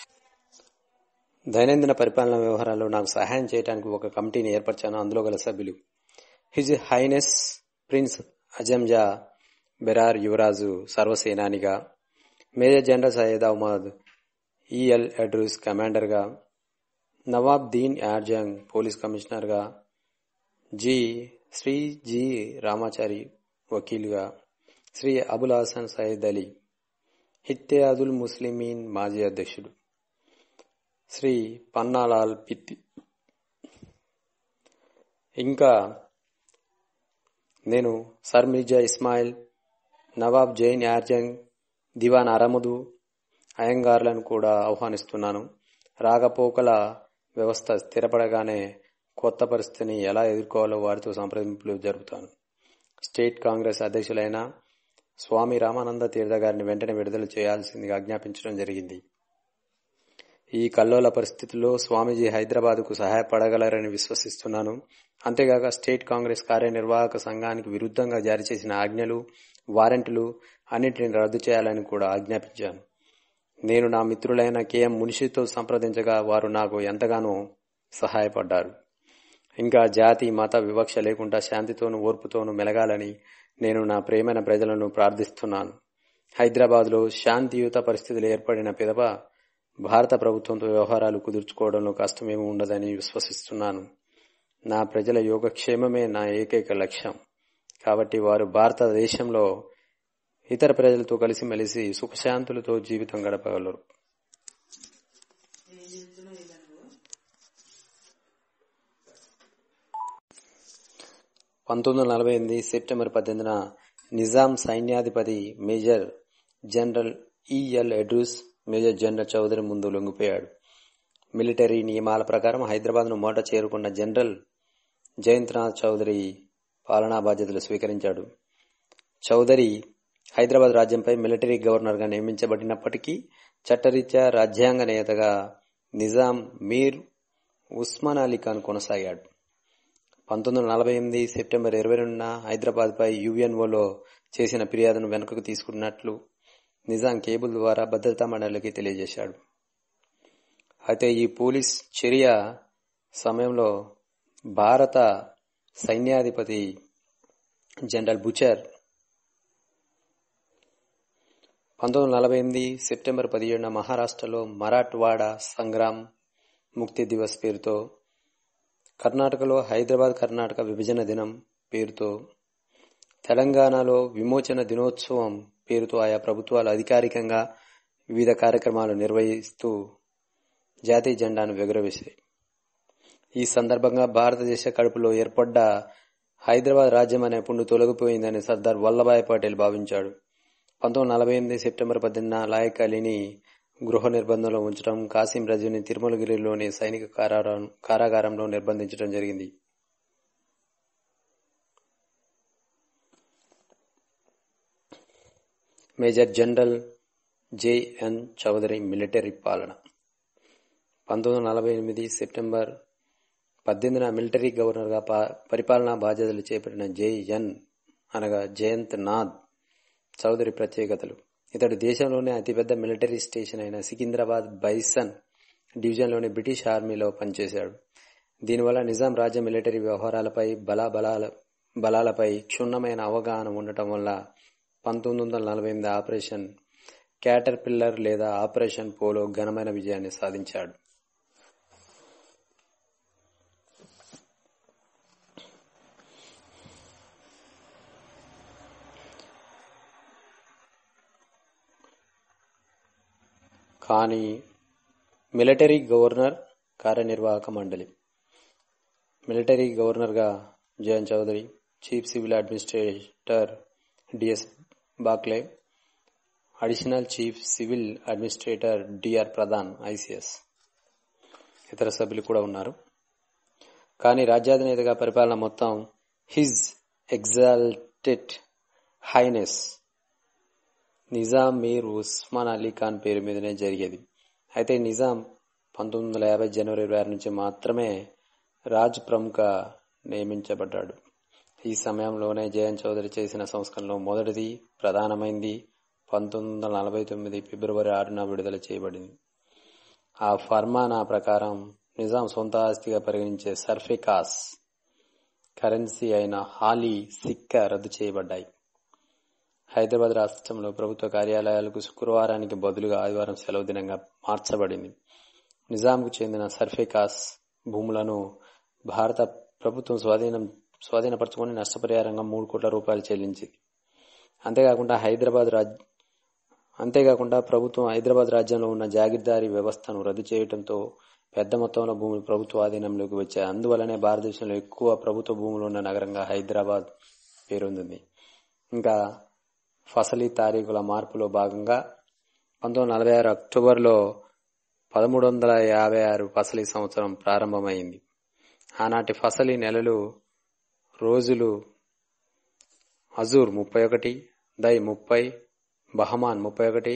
దైనందిన పరిపాలన వ్యవహారాల్లో నాకు సహాయం చేయడానికి ఒక కమిటీని ఏర్పరిచాను అందులో గల సభ్యులు his highness prince Azam Jah Berar యువరాజు సర్వసేనానిగా మేజర్ జనరల్ సయ్యద్ అహ్మద్ ఈఎల్ అడ్రూస్ కమాండర్గా నవాబ్ దీన్ యార్జంగ్ పోలీస్ కమిషనర్గా జి శ్రీ జి రామాచారి వకీలుగా శ్రీ అబుల్ హాసన్ సయ్యద్ అలీ హిత్యాదుల్ ముస్లిమీన్ మాజీ అధ్యక్షుడు శ్రీ పన్నాలాల్ పిత్తి ఇంకా నేను సర్ మిర్జా ఇస్మాయిల్ నవాబ్ జైన్ యార్జంగ్ దివాన్ అరముదు అయ్యంగార్లను కూడా ఆహ్వానిస్తున్నాను రాకపోకల వ్యవస్థ స్థిరపడగానే కొత్త పరిస్థితిని ఎలా ఎదుర్కోవాలో వారితో సంప్రదింపులు జరుపుతాను స్టేట్ కాంగ్రెస్ అధ్యక్షులైన స్వామి రామానంద తీర్థ గారిని వెంటనే విడుదల చేయాల్సిందిగా ఆజ్ఞాపించడం జరిగింది ఈ కల్లోల పరిస్థితుల్లో స్వామీజీ హైదరాబాద్కు సహాయపడగలరని విశ్వసిస్తున్నాను అంతేగాక స్టేట్ కాంగ్రెస్ కార్యనిర్వాహక సంఘానికి విరుద్ధంగా జారీ చేసిన ఆజ్ఞలు వారెంట్లు అన్నింటిని రద్దు చేయాలని కూడా ఆజ్ఞాపించాను నేను నా మిత్రులైన కెఎం మున్షితో సంప్రదించగా వారు నాకు ఎంతగానో సహాయపడ్డారు ఇంకా జాతి మత వివక్ష లేకుండా శాంతితోనూ ఓర్పుతోనూ మెలగాలని నేను నా ప్రేమైన ప్రజలను ప్రార్థిస్తున్నాను హైదరాబాద్లో శాంతియుత పరిస్థితులు ఏర్పడిన పిదప భారత ప్రభుత్వంతో వ్యవహారాలు కుదుర్చుకోవడంలో కష్టమేమీ ఉండదని విశ్వసిస్తున్నాను నా ప్రజల యోగక్షేమమే నా ఏకైక లక్ష్యం కాబట్టి వారు భారతదేశంలో ఇతర ప్రజలతో కలిసిమెలిసి సుఖశాంతులతో జీవితం గడపగలరు పంతొమ్మిది వందల నలభై ఎనిమిది సెప్టెంబర్ పద్దెనిమిదిన నిజాం సైన్యాధిపతి major general El Edroos major general Chaudhuri ముందు లొంగిపోయాడు మిలిటరీ నియమాల ప్రకారం హైదరాబాద్ను మోట చేరుకున్న జనరల్ జయంత్నాథ్ చౌదరి పాలనా బాధ్యతలు స్వీకరించాడు చౌదరి హైదరాబాద్ రాజ్యంపై మిలిటరీ గవర్నర్గా నియమించబడినప్పటికీ చట్టరీత్యా రాజ్యాంగ నేతగా నిజాం మీర్ ఉస్మాన్ అలీ ఖాన్ కొనసాగాడు పంతొమ్మిది వందల నలభై ఎనిమిది సెప్టెంబర్ ఇరవై రెండున హైదరాబాద్పై యుఎన్ఓలో చేసిన ఫిర్యాదును వెనుకకు తీసుకున్నట్లు నిజాం కేబుల్ ద్వారా భద్రతా మండలికి తెలియజేశాడు అయితే ఈ పోలీస్ చర్య సమయంలో భారత సైన్యాధిపతి జనరల్ బుచర్ పంతొమ్మిది వందల నలభై ఎనిమిది సెప్టెంబర్ పదిహేడున మహారాష్ట్రలో మరాఠ్వాడా సంగ్రామ్ ముక్తి దివస్ పేరుతో కర్ణాటకలో హైదరాబాద్ కర్ణాటక విభజన దినం పేరుతో తెలంగాణలో విమోచన దినోత్సవం పేరుతో ఆయా ప్రభుత్వాలు అధికారికంగా వివిధ కార్యక్రమాలు నిర్వహిస్తూ జాతీయ జెండాను ఎగురవేశాయి ఈ సందర్భంగా భారతదేశ కడుపులో ఏర్పడ్డ హైదరాబాద్ రాజ్యం అనే పుండు తొలగిపోయిందని సర్దార్ వల్లభాయ్ పటేల్ భావించాడు పంతొమ్మిది నలభై ఎనిమిది సెప్టెంబర్ పద్దెనిమిదిన లాయక్ అలీని గృహ నిర్బంధంలో ఉంచడం కాసిం రజుని తిరుమలగిరిలోని సైనిక కారాగారం కారాగారంలో నిర్బంధించడం జరిగింది major general JN Chaudhuri military పాలన పంతొమ్మిది వందల నలభై ఎనిమిది సెప్టెంబర్ పద్దెనిమిదిన మిలిటరీ గవర్నర్గా పా- పరిపాలనా బాధ్యతలు చేపట్టిన జేఎన్ అనగా జయంత్ నాథ్ చౌదరి ప్రత్యేకతలు ఇతడు దేశంలోనే అతిపెద్ద మిలిటరీ స్టేషన్ అయిన సికింద్రాబాద్ బైసన్ డివిజన్లోని బ్రిటిష్ ఆర్మీలో పనిచేశాడు దీనివల్ల నిజాం రాజ్య మిలిటరీ వ్యవహారాలపై బలా బలాల బలాలపై క్షుణ్ణమైన అవగాహన ఉండటం వల్ల పంతొమ్మిది వందల నలభై ఎనిమిది ఆపరేషన్ క్యాటర్ పిల్లర్ లేదా ఆపరేషన్ పోలో ఘనమైన విజయాన్ని సాధించాడు కానీ మిలిటరీ గవర్నర్ కార్యనిర్వాహక మండలి మిలిటరీ గవర్నర్గా Jayan Chaudhuri chief civil administrator DS Bakhle additional chief civil administrator DR Pradhan ICS ఇతర సభ్యులు కూడా ఉన్నారు కానీ రాజ్యాధినేతగా పరిపాలన మొత్తం his exalted highness Nizam Mir Osman Ali Khan పేరు మీదనే జరిగేది అయితే నిజాం పంతొమ్మిది వందల యాభై జనవరి ఇరవై ఆరు నుంచి మాత్రమే రాజ్ ప్రముఖ నియమించబడ్డాడు ఈ సమయంలోనే జయన్ చౌదరి చేసిన సంస్కరణలో మొదటిది ప్రధానమైంది పంతొమ్మిది వందల నలభై తొమ్మిది ఫిబ్రవరి ఆరున విడుదల చేయబడింది ఆ ఫర్మానా ప్రకారం నిజాం సొంత ఆస్తిగా పరిగణించే సర్ఫికాస్ కరెన్సీ అయిన హాలీ సిక్క రద్దు చేయబడ్డాయి హైదరాబాద్ రాష్ట్రంలో ప్రభుత్వ కార్యాలయాలకు శుక్రవారానికి బదులుగా ఆదివారం సెలవు దినంగా మార్చబడింది నిజాంకు చెందిన సర్ఫికాస్ భూములను భారత ప్రభుత్వం స్వాధీనం స్వాధీనపరచుకొని నష్టపరిహారంగా మూడు కోట్ల రూపాయలు చెల్లించింది అంతేకాకుండా హైదరాబాద్ రాజ్ అంతేకాకుండా ప్రభుత్వం హైదరాబాద్ రాజ్యంలో ఉన్న జాగీర్దారీ వ్యవస్థను రద్దు చేయడంతో పెద్ద మొత్తంలో భూములు ప్రభుత్వ ఆధీనంలోకి వచ్చాయి అందువల్లనే భారతదేశంలో ఎక్కువ ప్రభుత్వ భూములు ఉన్న నగరంగా హైదరాబాద్ పేరొందింది ఇంకా ఫసలీ తారీఖుల మార్పులో భాగంగా పంతొమ్మిది వందల నలభై ఆరు అక్టోబర్లో పదమూడు వందల యాభై ఆరు ఫసలీ సంవత్సరం ప్రారంభమైంది ఆనాటి ఫసలీ నెలలు రోజులు అజూర్ ముప్పై ఒకటి దై ముప్పై బహమాన్ ముప్పై ఒకటి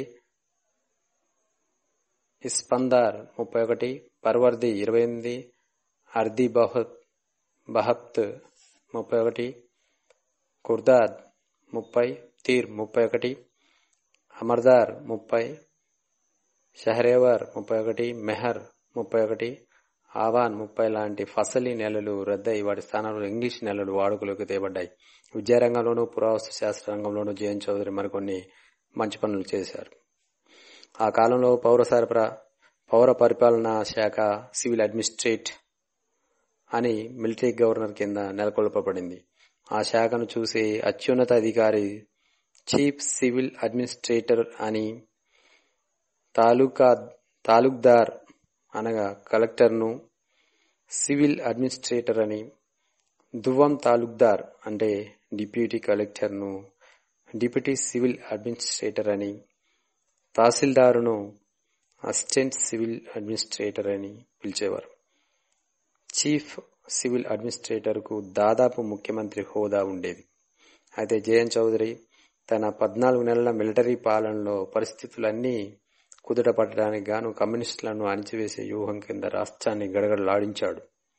ఇస్పందార్ ముప్పై ఒకటి పర్వర్ది ఇరవై ఎనిమిది అర్ది బహత్ బహప్త్ ముప్పై ఒకటి కుర్దాద్ ముప్పై తీర్ ముప్పై ఒకటి అమర్దార్ ముప్పై షహరేవర్ ముప్పై ఒకటి మెహర్ ముప్పై ఒకటి ఆవాన్ ముప్పై లాంటి ఫసలీ నెలలు రద్దయి వాటి స్థానంలో ఇంగ్లీష్ నెలలు వాడుకలోకి తేబడ్డాయి విద్యారంగంలోనూ పురావస్తు శాస్త్ర రంగంలోనూ జయన్ చౌదరి మరికొన్ని మంచి పనులు చేశారు ఆ కాలంలో పౌర సరఫరా పౌర పరిపాలనా శాఖ సివిల్ అడ్మినిస్ట్రేట్ అని మిలిటరీ గవర్నర్ కింద నెలకొల్పబడింది ఆ శాఖను చూసే అత్యున్నత అధికారి చీఫ్ సివిల్ అడ్మినిస్ట్రేటర్ అని తాలూకా తాలూక్దార్ అనగా కలెక్టర్ను సివిల్ అడ్మినిస్ట్రేటర్ అని దువ్వం తాలూక్దార్ అంటే డిప్యూటీ కలెక్టర్ను డిప్యూటీ సివిల్ అడ్మినిస్ట్రేటర్ అని తహసీల్దారును అసిస్టెంట్ సివిల్ అడ్మినిస్ట్రేటర్ అని పిలిచేవారు చీఫ్ సివిల్ అడ్మినిస్ట్రేటర్కు దాదాపు ముఖ్యమంత్రి హోదా ఉండేది అయితే జయన్ చౌదరి తన పద్నాలుగు నెలల మిలిటరీ పాలనలో పరిస్థితులన్నీ కుదుట పట్టడానికి గాను కమ్యూనిస్టులను అణిచివేసే వ్యూహం కింద రాష్ట్రాన్ని గడగడలాడించాడు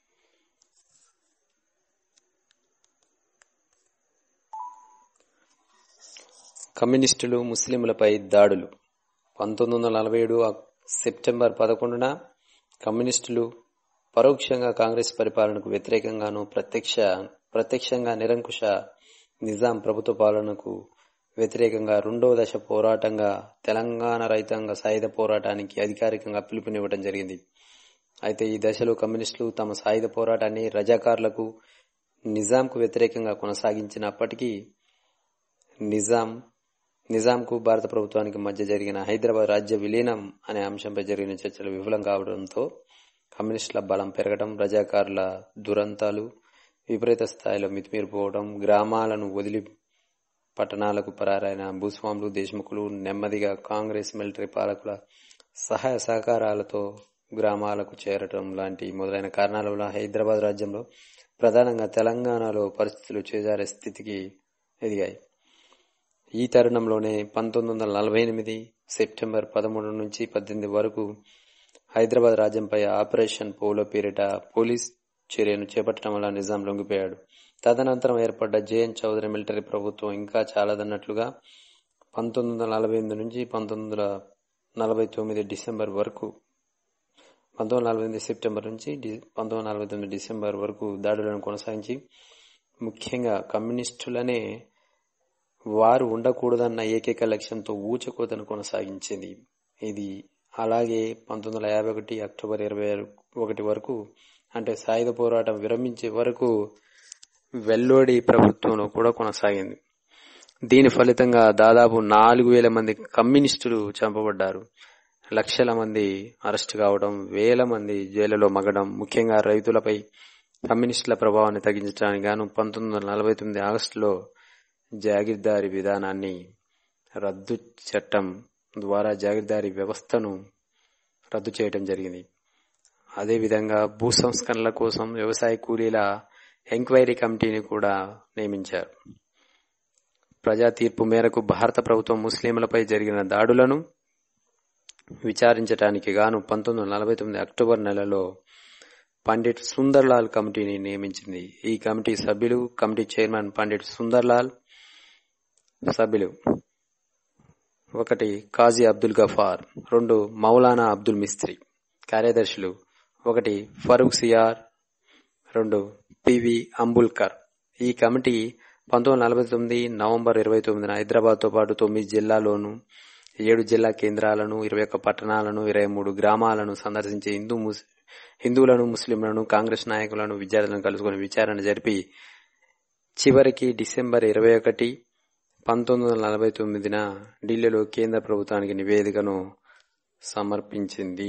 కమ్యూనిస్టులు ముస్లింలపై దాడులు పంతొమ్మిది వందల నలభై ఏడు సెప్టెంబర్ పదకొండున కమ్యూనిస్టులు పరోక్షంగా కాంగ్రెస్ పరిపాలనకు వ్యతిరేకంగాను ప్రత్యక్ష ప్రత్యక్షంగా నిరంకుశ నిజాం ప్రభుత్వ పాలనకు వ్యతిరేకంగా రెండవ దశ పోరాటంగా తెలంగాణ రైతాంగ సాయుధ పోరాటానికి అధికారికంగా పిలుపునివ్వడం జరిగింది అయితే ఈ దశలో కమ్యూనిస్టులు తమ సాయుధ పోరాటాన్ని రజాకార్లకు నిజాంకు వ్యతిరేకంగా కొనసాగించినప్పటికీ నిజాం నిజాంకు భారత ప్రభుత్వానికి మధ్య జరిగిన హైదరాబాద్ రాజ్య విలీనం అనే అంశంపై జరిగిన చర్చలు విఫలం కావడంతో కమ్యూనిస్టుల బలం పెరగడం రజాకారుల దురంతాలు విపరీత స్థాయిలో మితిమీరిపోవడం గ్రామాలను వదిలి పట్టణాలకు పరారైన భూస్వాములు దేశముఖులు నెమ్మదిగా కాంగ్రెస్ మిలిటరీ పాలకుల సహాయ సహకారాలతో గ్రామాలకు చేరటం లాంటి మొదలైన కారణాల వల్ల హైదరాబాద్ రాజ్యంలో ప్రధానంగా తెలంగాణలో పరిస్థితులు చేజారే స్థితికి ఎదిగాయి ఈ తరుణంలోనే పంతొమ్మిది వందల నలభై ఎనిమిది సెప్టెంబర్ పదమూడు నుంచి పద్దెనిమిది వరకు హైదరాబాద్ రాజ్యంపై ఆపరేషన్ పోలో పేరిట పోలీస్ చర్యను చేపట్టడం వల్ల నిజాం లొంగిపోయాడు తదనంతరం ఏర్పడ్డ జేఎన్ చౌదరి మిలిటరీ ప్రభుత్వం ఇంకా చాలదన్నట్లుగా పంతొమ్మిది వందల నలభై ఎనిమిది నుంచి పంతొమ్మిది వందల నలభై తొమ్మిది డిసెంబర్ వరకు పంతొమ్మిది వందల నలభై ఎనిమిది సెప్టెంబర్ నుంచి డి- పంతొమ్మిది వందల నలభై తొమ్మిది డిసెంబర్ వరకు దాడులను కొనసాగించి ముఖ్యంగా కమ్యూనిస్టులనే వారు ఉండకూడదన్న ఏకైక లక్ష్యంతో ఊచకోతను కొనసాగించింది ఇది అలాగే పంతొమ్మిది వందల యాభై ఒకటి అక్టోబర్ ఇరవై ఒకటి వరకు అంటే సాయుధ పోరాటం విరమించే వరకు వెల్లోడి ప్రభుత్వంలో కూడా కొనసాగింది దీని ఫలితంగా దాదాపు నాలుగు వేల మంది కమ్యూనిస్టులు చంపబడ్డారు లక్షల మంది అరెస్ట్ కావడం వేల మంది జైలులో మగడం ముఖ్యంగా రైతులపై కమ్యూనిస్టుల ప్రభావాన్ని తగ్గించడానికి గాను పంతొమ్మిది వందల నలభై తొమ్మిది ఆగస్టులో జాగీర్దారీ విధానాన్ని రద్దు చట్టం ద్వారా జాగీర్దారీ వ్యవస్థను రద్దు చేయడం జరిగింది అదేవిధంగా భూ సంస్కరణల కోసం వ్యవసాయ కూలీల ఎంక్వైరీ కమిటీని కూడా నియమించారు ప్రజా తీర్పు మేరకు భారత ప్రభుత్వం ముస్లింలపై జరిగిన దాడులను విచారించడానికి గాను పంతొమ్మిది వందల నలభై తొమ్మిది అక్టోబర్ నెలలో పండిట్ సుందర్లాల్ కమిటీని నియమించింది ఈ కమిటీ సభ్యులు కమిటీ చైర్మన్ పండిట్ సుందర్లాల్ సభ్యులు ఒకటి కాజీ అబ్దుల్ గఫార్ రెండు మౌలానా అబ్దుల్ మిస్త్రీ కార్యదర్శులు ఒకటి ఫరూక్ సియార్ రెండు పివి అంబుల్కర్ ఈ కమిటీ పంతొమ్మిది వందల నలభై తొమ్మిది నవంబర్ ఇరవై తొమ్మిదిన హైదరాబాద్తో పాటు తొమ్మిది జిల్లాల్లోనూ ఏడు జిల్లా కేంద్రాలను ఇరవై ఒక్క పట్టణాలను ఇరవై మూడు గ్రామాలను సందర్శించి హిందూ ముస్ హిందువులను ముస్లింలను కాంగ్రెస్ నాయకులను విద్యార్థులను కలుసుకుని విచారణ జరిపి చివరికి డిసెంబర్ ఇరవై ఒకటి పంతొమ్మిది వందల నలభై తొమ్మిదిన ఢిల్లీలో కేంద్ర ప్రభుత్వానికి నివేదికను సమర్పించింది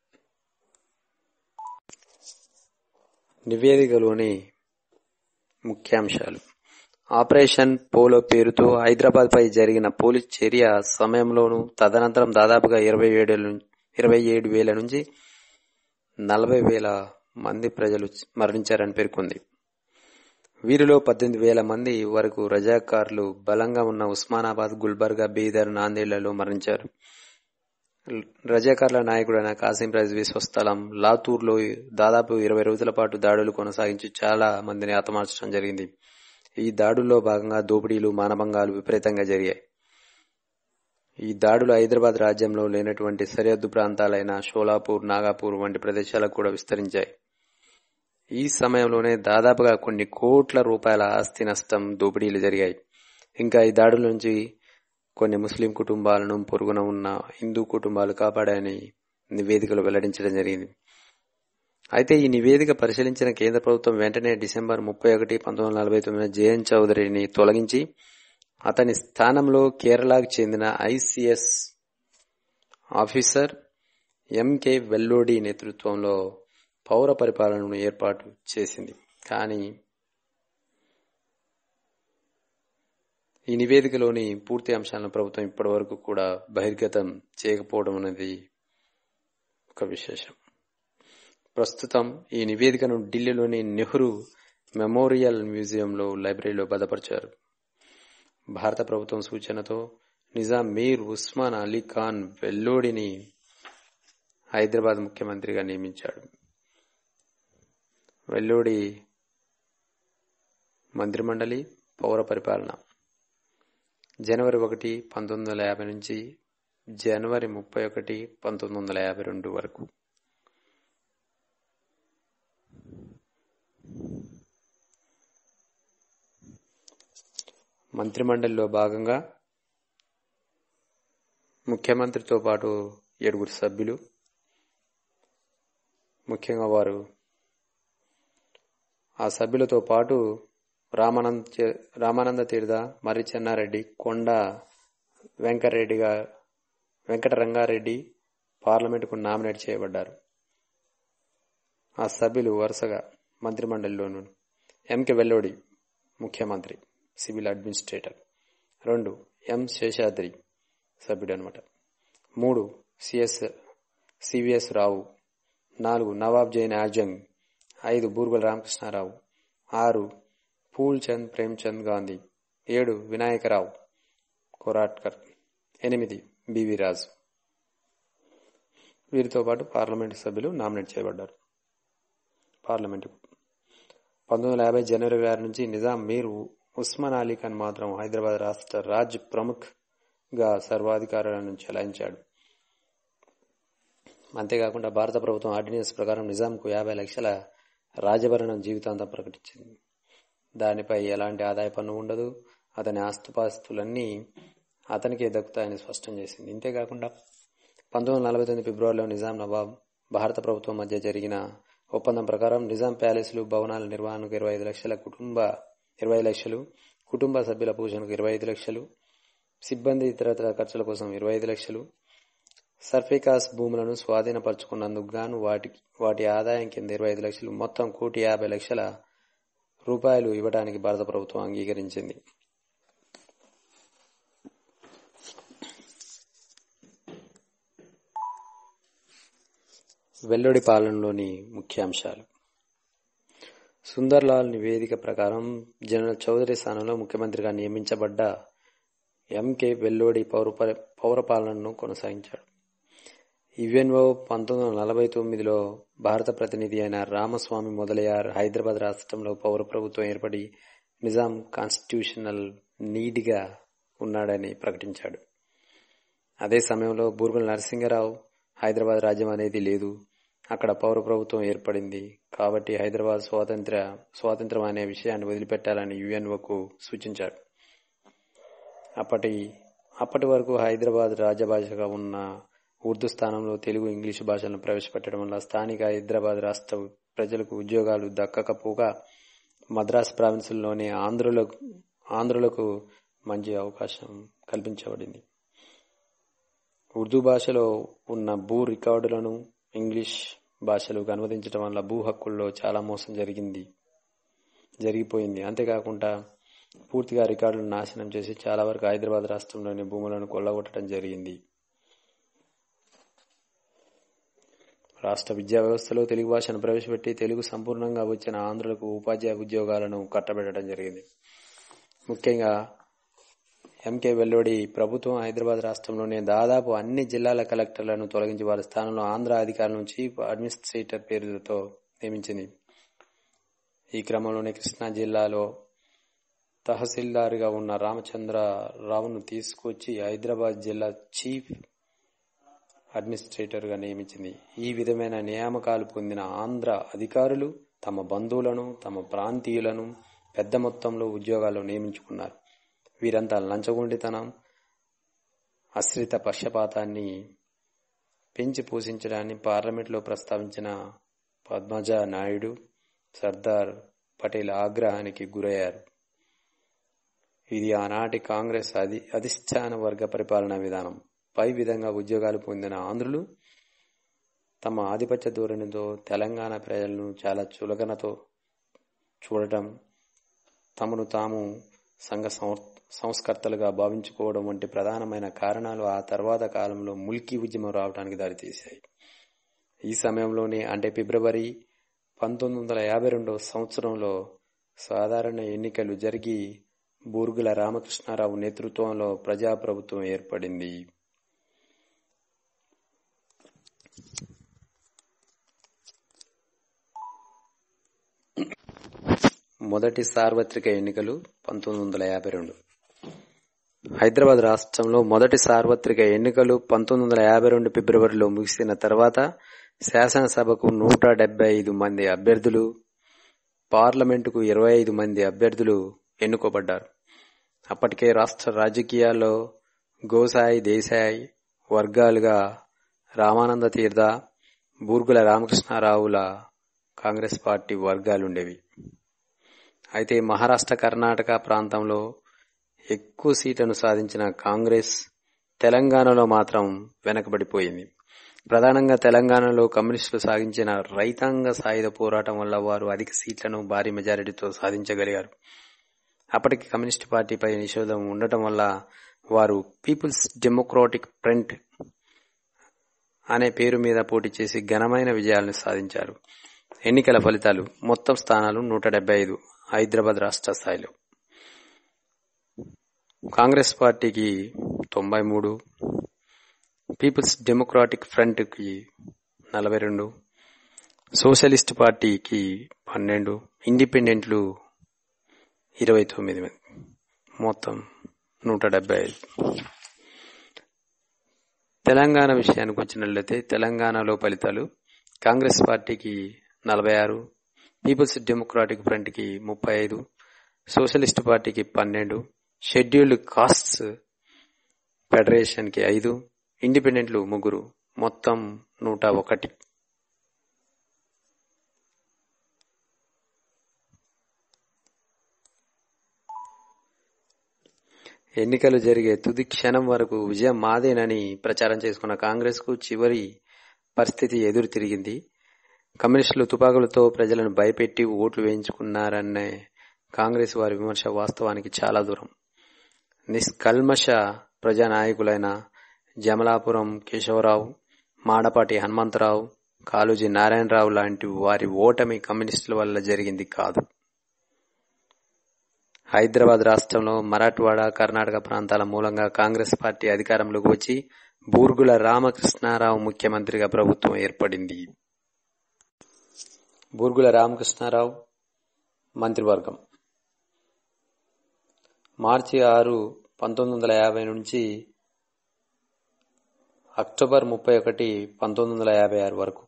నివేదికలోని ముఖ్యాంశాలు ఆపరేషన్ పోలో పేరుతో హైదరాబాద్ పై జరిగిన పోలీస్ చర్య సమయంలోనూ తదనంతరం దాదాపుగా ఇరవై ఏడు ఇరవై ఏడు వేల నుంచి నలభై వేల మంది ప్రజలు మరణించారని పేర్కొంది వీరిలో పద్దెనిమిది వేల మంది వరకు రజాకార్లు బలంగా ఉన్న ఉస్మానాబాద్ గుల్బర్గా బీదర్ నాందేళ్లలో మరణించారు రజాకార్ల నాయకుడైన కాసిం రైజ్వీ స్వస్థలం లాతూర్లో దాదాపు ఇరవై రోజుల పాటు దాడులు కొనసాగించి చాలా మందిని హతమార్చడం జరిగింది ఈ దాడుల్లో భాగంగా దోపిడీలు మానభంగాలు విపరీతంగా జరిగాయి ఈ దాడులు హైదరాబాద్ రాజ్యంలో లేనటువంటి సరిహద్దు ప్రాంతాలైన షోలాపూర్ నాగాపూర్ వంటి ప్రదేశాలకు కూడా విస్తరించాయి ఈ సమయంలోనే దాదాపుగా కొన్ని కోట్ల రూపాయల ఆస్తి నష్టం దోపిడీలు జరిగాయి ఇంకా ఈ దాడుల నుంచి కొన్ని ముస్లిం కుటుంబాలను పొరుగున ఉన్న హిందూ కుటుంబాలు కాపాడాయని నివేదికలు వెల్లడించడం జరిగింది అయితే ఈ నివేదిక పరిశీలించిన కేంద్ర ప్రభుత్వం వెంటనే డిసెంబర్ ముప్పై ఒకటి పంతొమ్మిది వందల నలభై తొమ్మిది జేఎన్ చౌదరిని తొలగించి అతని స్థానంలో కేరళకు చెందిన ఐసిఎస్ ఆఫీసర్ ఎంకే వెల్లోడి నేతృత్వంలో పౌర పరిపాలనను ఏర్పాటు చేసింది కానీ ఈ నివేదికలోని పూర్తి అంశాలను ప్రభుత్వం ఇప్పటి వరకు కూడా బహిర్గతం చేయకపోవడం అనేది ఒక విశేషం ప్రస్తుతం ఈ నివేదికను ఢిల్లీలోని నెహ్రూ మెమోరియల్ మ్యూజియంలో లైబ్రరీలో భద్రపరిచారు భారత ప్రభుత్వం సూచనతో నిజాం మీర్ ఉస్మాన్ అలీ ఖాన్ వెల్లోడిని హైదరాబాద్ ముఖ్యమంత్రిగా నియమించాడు వెల్లోడి మంత్రిమండలి పౌర పరిపాలన జనవరి ఒకటి పంతొమ్మిది వందల యాభై నుంచి జనవరి ముప్పై ఒకటి పంతొమ్మిది వందల యాభై రెండు వరకు మంత్రిమండలిలో భాగంగా ముఖ్యమంత్రితో పాటు ఏడుగురు సభ్యులు ముఖ్యంగా వారు ఆ సభ్యులతో పాటు రామానంద చే- రామానంద తీర్థ మర్రి చెన్నారెడ్డి కొండ వెంకటరెడ్డిగా వెంకట రంగారెడ్డి పార్లమెంటుకు నామినేట్ చేయబడ్డారు ఆ సభ్యులు వరుసగా మంత్రిమండలిలోను ఎంకే వెల్లోడి ముఖ్యమంత్రి సివిల్ అడ్మినిస్ట్రేటర్ రెండు ఎం శేషాద్రి సభ్యుడు అనమాట మూడు సిఎస్ సివిఎస్ రావు నాలుగు నవాబ్ జైన్ ఆజంగ్ ఐదు బూర్గుల రామకృష్ణారావు ఆరు పూల్ చంద్ ప్రేమ్చంద్ గాంధీ ఏడు వినాయకరావు కొరాట్కర్ ఎనిమిది బివి రాజు వీరితో పాటు పార్లమెంటు సభ్యులు నామినేట్ చేయబడ్డారు పార్లమెంటు పంతొమ్మిది వందల యాభై జనవరి ఆరు నుంచి నిజాం మీర్ ఉస్మాన్ అలీ ఖాన్ మాత్రం హైదరాబాద్ రాష్ట్ర రాజ్ ప్రముఖ్ గా సర్వాధికారాలను చెలాయించాడు అంతేకాకుండా భారత ప్రభుత్వం ఆర్డినెన్స్ ప్రకారం నిజాంకు యాభై లక్షల రాజభరణం జీవితాంతం ప్రకటించింది దానిపై ఎలాంటి ఆదాయ పన్ను ఉండదు అతని ఆస్తుపాస్తులన్నీ అతనికే దక్కుతాయని స్పష్టం చేసింది ఇంతేకాకుండా పంతొమ్మిది వందల నలభై తొమ్మిది ఫిబ్రవరిలో నిజాం నవాబ్ భారత ప్రభుత్వం మధ్య జరిగిన ఒప్పందం ప్రకారం నిజాం ప్యాలెస్లు భవనాల నిర్వహణకు ఇరవై ఐదు లక్షల కుటుంబ ఇరవై లక్షలు కుటుంబ సభ్యుల పోషణకు ఇరవై ఐదు లక్షలు సిబ్బంది ఇతరతర ఖర్చుల కోసం ఇరవై ఐదు లక్షలు సర్ఫికాస్ భూములను స్వాధీనపరుచుకున్నందుకు గాను వాటి వాటి ఆదాయం కింద ఇరవై ఐదు లక్షలు మొత్తం కోటి యాభై లక్షల రూపాయలు ఇవ్వడానికి భారత ప్రభుత్వం అంగీకరించింది వెల్లుడి పాలనలోని ముఖ్యాంశాలు సుందర్లాల్ నివేదిక ప్రకారం జనరల్ చౌదరి స్థానంలో ముఖ్యమంత్రిగా నియమించబడ్డ ఎంకే వెల్లోడి పౌర పౌరపాలనను కొనసాగించాడు ఈవెన్ఓ పంతొమ్మిది వందల నలభై తొమ్మిదిలో భారత ప్రతినిధి అయిన రామస్వామి మొదలయ్యార్ హైదరాబాద్ రాష్ట్రంలో పౌర ప్రభుత్వం ఏర్పడి నిజాం కాన్స్టిట్యూషనల్ నీడ్గా ఉన్నాడని ప్రకటించాడు అదే సమయంలో బూర్గుల నరసింగరావు హైదరాబాద్ రాజ్యం అనేది లేదు అక్కడ పౌర ప్రభుత్వం ఏర్పడింది కాబట్టి హైదరాబాద్ స్వాతంత్ర స్వాతంత్రం అనే విషయాన్ని వదిలిపెట్టాలని యుఎన్ఓకు సూచించాడు అప్పటి అప్పటి వరకు హైదరాబాద్ రాజభాషగా ఉన్న ఉర్దూ స్థానంలో తెలుగు ఇంగ్లీషు భాషలను ప్రవేశపెట్టడం వల్ల స్థానిక హైదరాబాద్ రాష్ట్ర ప్రజలకు ఉద్యోగాలు దక్కకపోగా మద్రాస్ ప్రావిన్సుల్లోని ఆంధ్రులకు ఆంధ్రులకు మంచి అవకాశం కల్పించబడింది ఉర్దూ భాషలో ఉన్న భూ రికార్డులను ఇంగ్లీష్ భాషలోకి అనువదించడం వల్ల భూ హక్కుల్లో చాలా మోసం జరిగింది జరిగిపోయింది అంతేకాకుండా పూర్తిగా రికార్డులను నాశనం చేసి చాలా వరకు హైదరాబాద్ రాష్ట్రంలోని భూములను కొల్లగొట్టడం జరిగింది రాష్ట్ర విద్యా వ్యవస్థలో తెలుగు భాషను ప్రవేశపెట్టి తెలుగు సంపూర్ణంగా వచ్చిన ఆంధ్రులకు ఉపాధ్యాయ ఉద్యోగాలను కట్టబెట్టడం జరిగింది ముఖ్యంగా ఎంకే వెల్లోడి ప్రభుత్వం హైదరాబాద్ రాష్ట్రంలోని దాదాపు అన్ని జిల్లాల కలెక్టర్లను తొలగించి వారి స్థానంలో ఆంధ్ర అధికారులను చీఫ్ అడ్మినిస్ట్రేటర్ పేరుతో నియమించింది ఈ క్రమంలోనే కృష్ణా జిల్లాలో తహసీల్దార్గా ఉన్న రామచంద్రరావును తీసుకొచ్చి హైదరాబాద్ జిల్లా చీఫ్ అడ్మినిస్ట్రేటర్గా నియమించింది ఈ విధమైన నియామకాలు పొందిన ఆంధ్ర అధికారులు తమ బంధువులను తమ ప్రాంతీయులను పెద్ద మొత్తంలో ఉద్యోగాల్లో నియమించుకున్నారు వీరంతా లంచగొండితనం అశ్రిత పక్షపాతాన్ని పెంచి పోషించడాన్ని పార్లమెంట్లో ప్రస్తావించిన పద్మజ నాయుడు సర్దార్ పటేల్ ఆగ్రహానికి గురయ్యారు ఇది ఆనాటి కాంగ్రెస్ అధి అధిష్టాన వర్గ పరిపాలనా విధానం పై విధంగా ఉద్యోగాలు పొందిన ఆంధ్రులు తమ ఆధిపత్య ధోరణితో తెలంగాణ ప్రజలను చాలా చులకనతో చూడటం తమను తాము సంఘ సంస్కర్తలుగా భావించుకోవడం వంటి ప్రధానమైన కారణాలు ఆ తర్వాత కాలంలో ముల్కీ ఉద్యమం రావడానికి దారితీశాయి ఈ సమయంలోనే అంటే ఫిబ్రవరి పంతొమ్మిది వందల యాభై రెండవ సంవత్సరంలో సాధారణ ఎన్నికలు జరిగి బూర్గుల రామకృష్ణారావు నేతృత్వంలో ప్రజాప్రభుత్వం ఏర్పడింది మొదటి సార్వత్రిక ఎన్నికలు పంతొమ్మిది వందల యాభై రెండు హైదరాబాద్ రాష్ట్రంలో మొదటి సార్వత్రిక ఎన్నికలు పంతొమ్మిది వందల యాభై రెండు ఫిబ్రవరిలో ముగిసిన తర్వాత శాసనసభకు నూట డెబ్బై ఐదు మంది అభ్యర్థులు పార్లమెంటుకు ఇరవై ఐదు మంది అభ్యర్థులు ఎన్నుకోబడ్డారు అప్పటికే రాష్ట్ర రాజకీయాల్లో గోసాయి దేశాయి వర్గాలుగా రామానంద తీర్థ బూర్గుల రామకృష్ణారావుల కాంగ్రెస్ పార్టీ వర్గాలుండేవి అయితే మహారాష్ట్ర కర్ణాటక ప్రాంతంలో ఎక్కువ సీట్లను సాధించిన కాంగ్రెస్ తెలంగాణలో మాత్రం వెనకబడిపోయింది ప్రధానంగా తెలంగాణలో కమ్యూనిస్టులు సాగించిన రైతాంగ సాయుధ పోరాటం వల్ల వారు అధిక సీట్లను భారీ మెజారిటీతో సాధించగలిగారు అప్పటికి కమ్యూనిస్ట్ పార్టీపై నిషేధం ఉండటం వల్ల వారు పీపుల్స్ డెమోక్రాటిక్ ఫ్రంట్ అనే పేరు మీద పోటీ చేసి ఘనమైన విజయాలను సాధించారు ఎన్నికల ఫలితాలు మొత్తం స్థానాలు నూట డెబ్బై ఐదు హైదరాబాద్ రాష్ట్ర స్థాయిలో కాంగ్రెస్ పార్టీకి తొంభై మూడు పీపుల్స్ డెమోక్రాటిక్ ఫ్రంట్ కి నలభై రెండు సోషలిస్ట్ పార్టీకి పన్నెండు ఇండిపెండెంట్లు ఇరవై తొమ్మిది మంది మొత్తం నూట డెబ్బై ఐదు తెలంగాణ విషయానికి వచ్చినట్లయితే తెలంగాణలో ఫలితాలు కాంగ్రెస్ పార్టీకి నలభై ఆరు పీపుల్స్ డెమోక్రాటిక్ ఫ్రంట్ కి ముప్పై ఐదు సోషలిస్ట్ పార్టీకి పన్నెండు షెడ్యూల్డ్ కాస్ట్స్ ఫెడరేషన్ కి ఐదు ఇండిపెండెంట్లు ముగ్గురు మొత్తం నూట ఒకటి ఎన్నికలు జరిగే తుది క్షణం వరకు విజయం మాదేనని ప్రచారం చేసుకున్న కాంగ్రెస్ కు చివరి పరిస్థితి ఎదురు తిరిగింది కమ్యూనిస్టులు తుపాకులతో ప్రజలను భయపెట్టి ఓట్లు వేయించుకున్నారనే కాంగ్రెస్ వారి విమర్శ వాస్తవానికి చాలా దూరం నిష్కల్మష ప్రజానాయకులైన జమలాపురం కేశవరావు మాడపాటి హనుమంతరావు కాళోజీ నారాయణరావు లాంటి వారి ఓటమి కమ్యూనిస్టుల వల్ల జరిగింది కాదు హైదరాబాద్ రాష్ట్రంలో మరాఠ్వాడ కర్ణాటక ప్రాంతాల మూలంగా కాంగ్రెస్ పార్టీ అధికారంలోకి వచ్చి బూర్గుల రామకృష్ణారావు ముఖ్యమంత్రిగా ప్రభుత్వం ఏర్పడింది బూర్గుల రామకృష్ణారావు మంత్రివర్గం మార్చి ఆరు పంతొమ్మిది వందల యాభై నుంచి అక్టోబర్ ముప్పై ఒకటి పంతొమ్మిది వందల యాభై ఆరు వరకు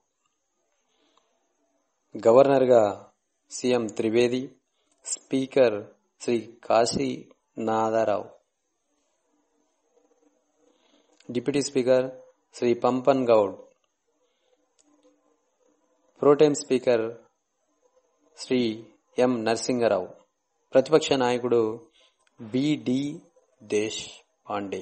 గవర్నర్గా CM Trivedi speaker Shri Kashi Nadarao deputy speaker Shri Pampan Goud pro tem speaker Shri M Narasingarao ప్రతిపక్ష నాయకుడు బిడి దేశ్ పాండే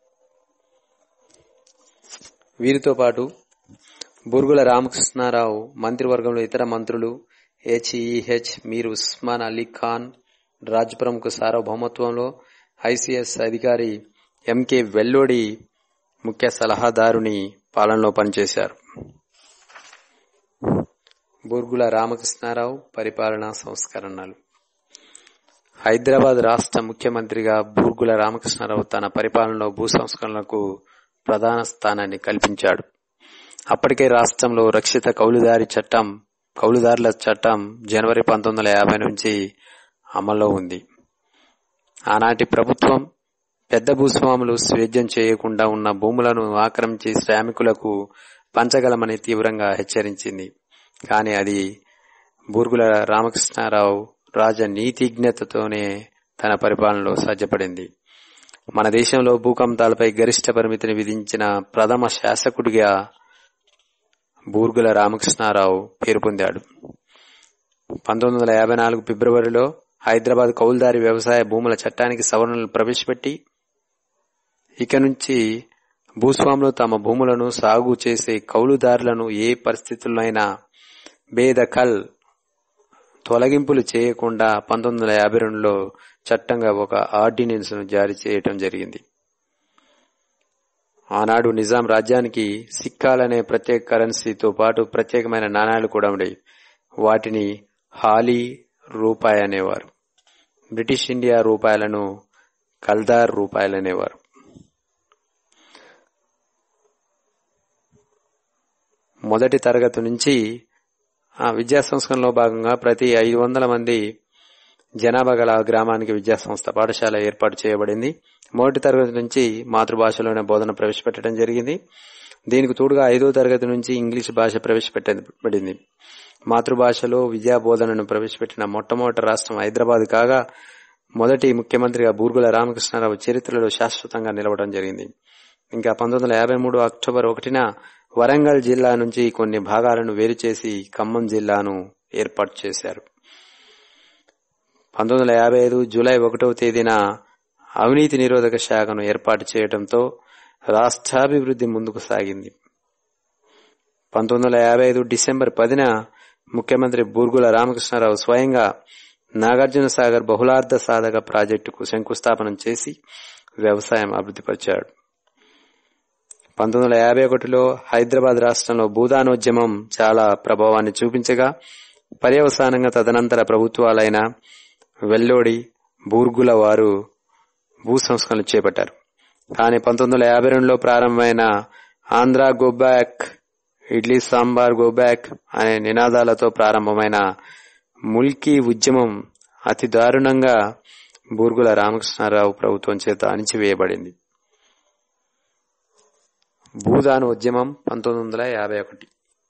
వీరితో పాటు బురుగుల రామకృష్ణారావు మంత్రివర్గంలో ఇతర మంత్రులు హెచ్ఈహెచ్ మీర్ ఉస్మాన్ అలీ ఖాన్ రాజ్ ప్రముఖ సార్వభౌమత్వంలో ఐసీఎస్ అధికారి ఎంకే వెల్లోడి ముఖ్య సలహాదారుని పాలనలో పనిచేశారు బూర్గుల రామకృష్ణారావు పరిపాలనా సంస్కరణలు హైదరాబాద్ రాష్ట్ర ముఖ్యమంత్రిగా బూర్గుల రామకృష్ణారావు తన పరిపాలనలో భూ సంస్కరణలకు ప్రధాన స్థానాన్ని కల్పించాడు అప్పటికే రాష్ట్రంలో రక్షిత కౌలుదారి చట్టం కౌలుదారుల చట్టం జనవరి పంతొమ్మిది వందల యాభై నుంచి అమల్లో ఉంది ఆనాటి ప్రభుత్వం పెద్ద భూస్వాములు స్వేద్యం చేయకుండా ఉన్న భూములను ఆక్రమించి శ్రామికులకు పంచగలమని తీవ్రంగా హెచ్చరించింది కానీ అది బూర్గుల రామకృష్ణారావు రాజ నీతిజ్ఞతతోనే తన పరిపాలనలో సాధ్యపడింది మన దేశంలో భూకంపాలపై గరిష్ట పరిమితిని విధించిన ప్రథమ శాసకుడిగా బూర్గుల రామకృష్ణారావు పేరు పొందాడు పంతొమ్మిది వందల యాభై నాలుగు ఫిబ్రవరిలో హైదరాబాద్ కౌలుదారి వ్యవసాయ భూముల చట్టానికి సవరణలు ప్రవేశపెట్టి ఇక నుంచి భూస్వాములు తమ భూములను సాగు చేసే కౌలుదారులను ఏ పరిస్థితుల్లోనైనా బేదఖల్ తొలగింపులు చేయకుండా పంతొమ్మిది వందల యాభై రెండులో చట్టంగా ఒక ఆర్డినెన్స్ ను జారీ చేయటం జరిగింది ఆనాడు నిజాం రాజ్యానికి సిక్కాలనే ప్రత్యేక కరెన్సీతో పాటు ప్రత్యేకమైన నాణాలు కూడా ఉండేవి వాటిని హాలీ రూపాయి అనేవారు బ్రిటిష్ ఇండియా రూపాయలను కల్దార్ రూపాయలు అనేవారు మొదటి తరగతి నుంచి ఆ విద్యా సంస్కరణలో భాగంగా ప్రతి ఐదు వందల మంది జనాభా గల గ్రామానికి విద్యా సంస్థ పాఠశాల ఏర్పాటు చేయబడింది మొదటి తరగతి నుంచి మాతృభాషలోనే బోధన ప్రవేశపెట్టడం జరిగింది దీనికి తోడుగా ఐదో తరగతి నుంచి ఇంగ్లీష్ భాష ప్రవేశపెట్టబడింది మాతృభాషలో విద్యా బోధనను ప్రవేశపెట్టిన మొట్టమొదటి రాష్ట్రం హైదరాబాద్ కాగా మొదటి ముఖ్యమంత్రిగా బూర్గుల రామకృష్ణారావు చరిత్రలో శాశ్వతంగా నిలవడం జరిగింది ఇంకా పంతొమ్మిది వందల యాభై మూడు అక్టోబర్ ఒకటిన వరంగల్ జిల్లా నుంచి కొన్ని భాగాలను వేరు చేసి ఖమ్మం జిల్లాను ఏర్పాటు చేశారు పంతొమ్మిది వందల యాభై ఐదు జూలై ఒకటవ తేదీన అవినీతి నిరోధక శాఖను ఏర్పాటు చేయడంతో రాష్ట్రాభివృద్ధి ముందుకు సాగింది పంతొమ్మిది వందల యాభై ఐదు డిసెంబర్ పదిన ముఖ్యమంత్రి బూర్గుల రామకృష్ణారావు స్వయంగా నాగార్జున సాగర్ బహుళార్థ సాధక ప్రాజెక్టుకు శంకుస్థాపనం చేసి వ్యవసాయం అభివృద్ధిపరిచాడు పంతొమ్మిది వందల యాభై ఒకటిలో హైదరాబాద్ రాష్ట్రంలో భూదానోద్యమం చాలా ప్రభావాన్ని చూపించగా పర్యవసానంగా తదనంతర ప్రభుత్వాలైన వెల్లోడి బూర్గుల వారు భూ సంస్కరణలు చేపట్టారు కానీ పంతొమ్మిది వందల యాభై రెండులో ప్రారంభమైన Andhra go back idli sambar go back అనే నినాదాలతో ప్రారంభమైన ముల్కీ ఉద్యమం అతి దారుణంగా బూర్గుల రామకృష్ణారావు ప్రభుత్వం చేత అణిచివేయబడింది భూదాన ఉద్యమం పంతొమ్మిది వందల యాభై ఒకటి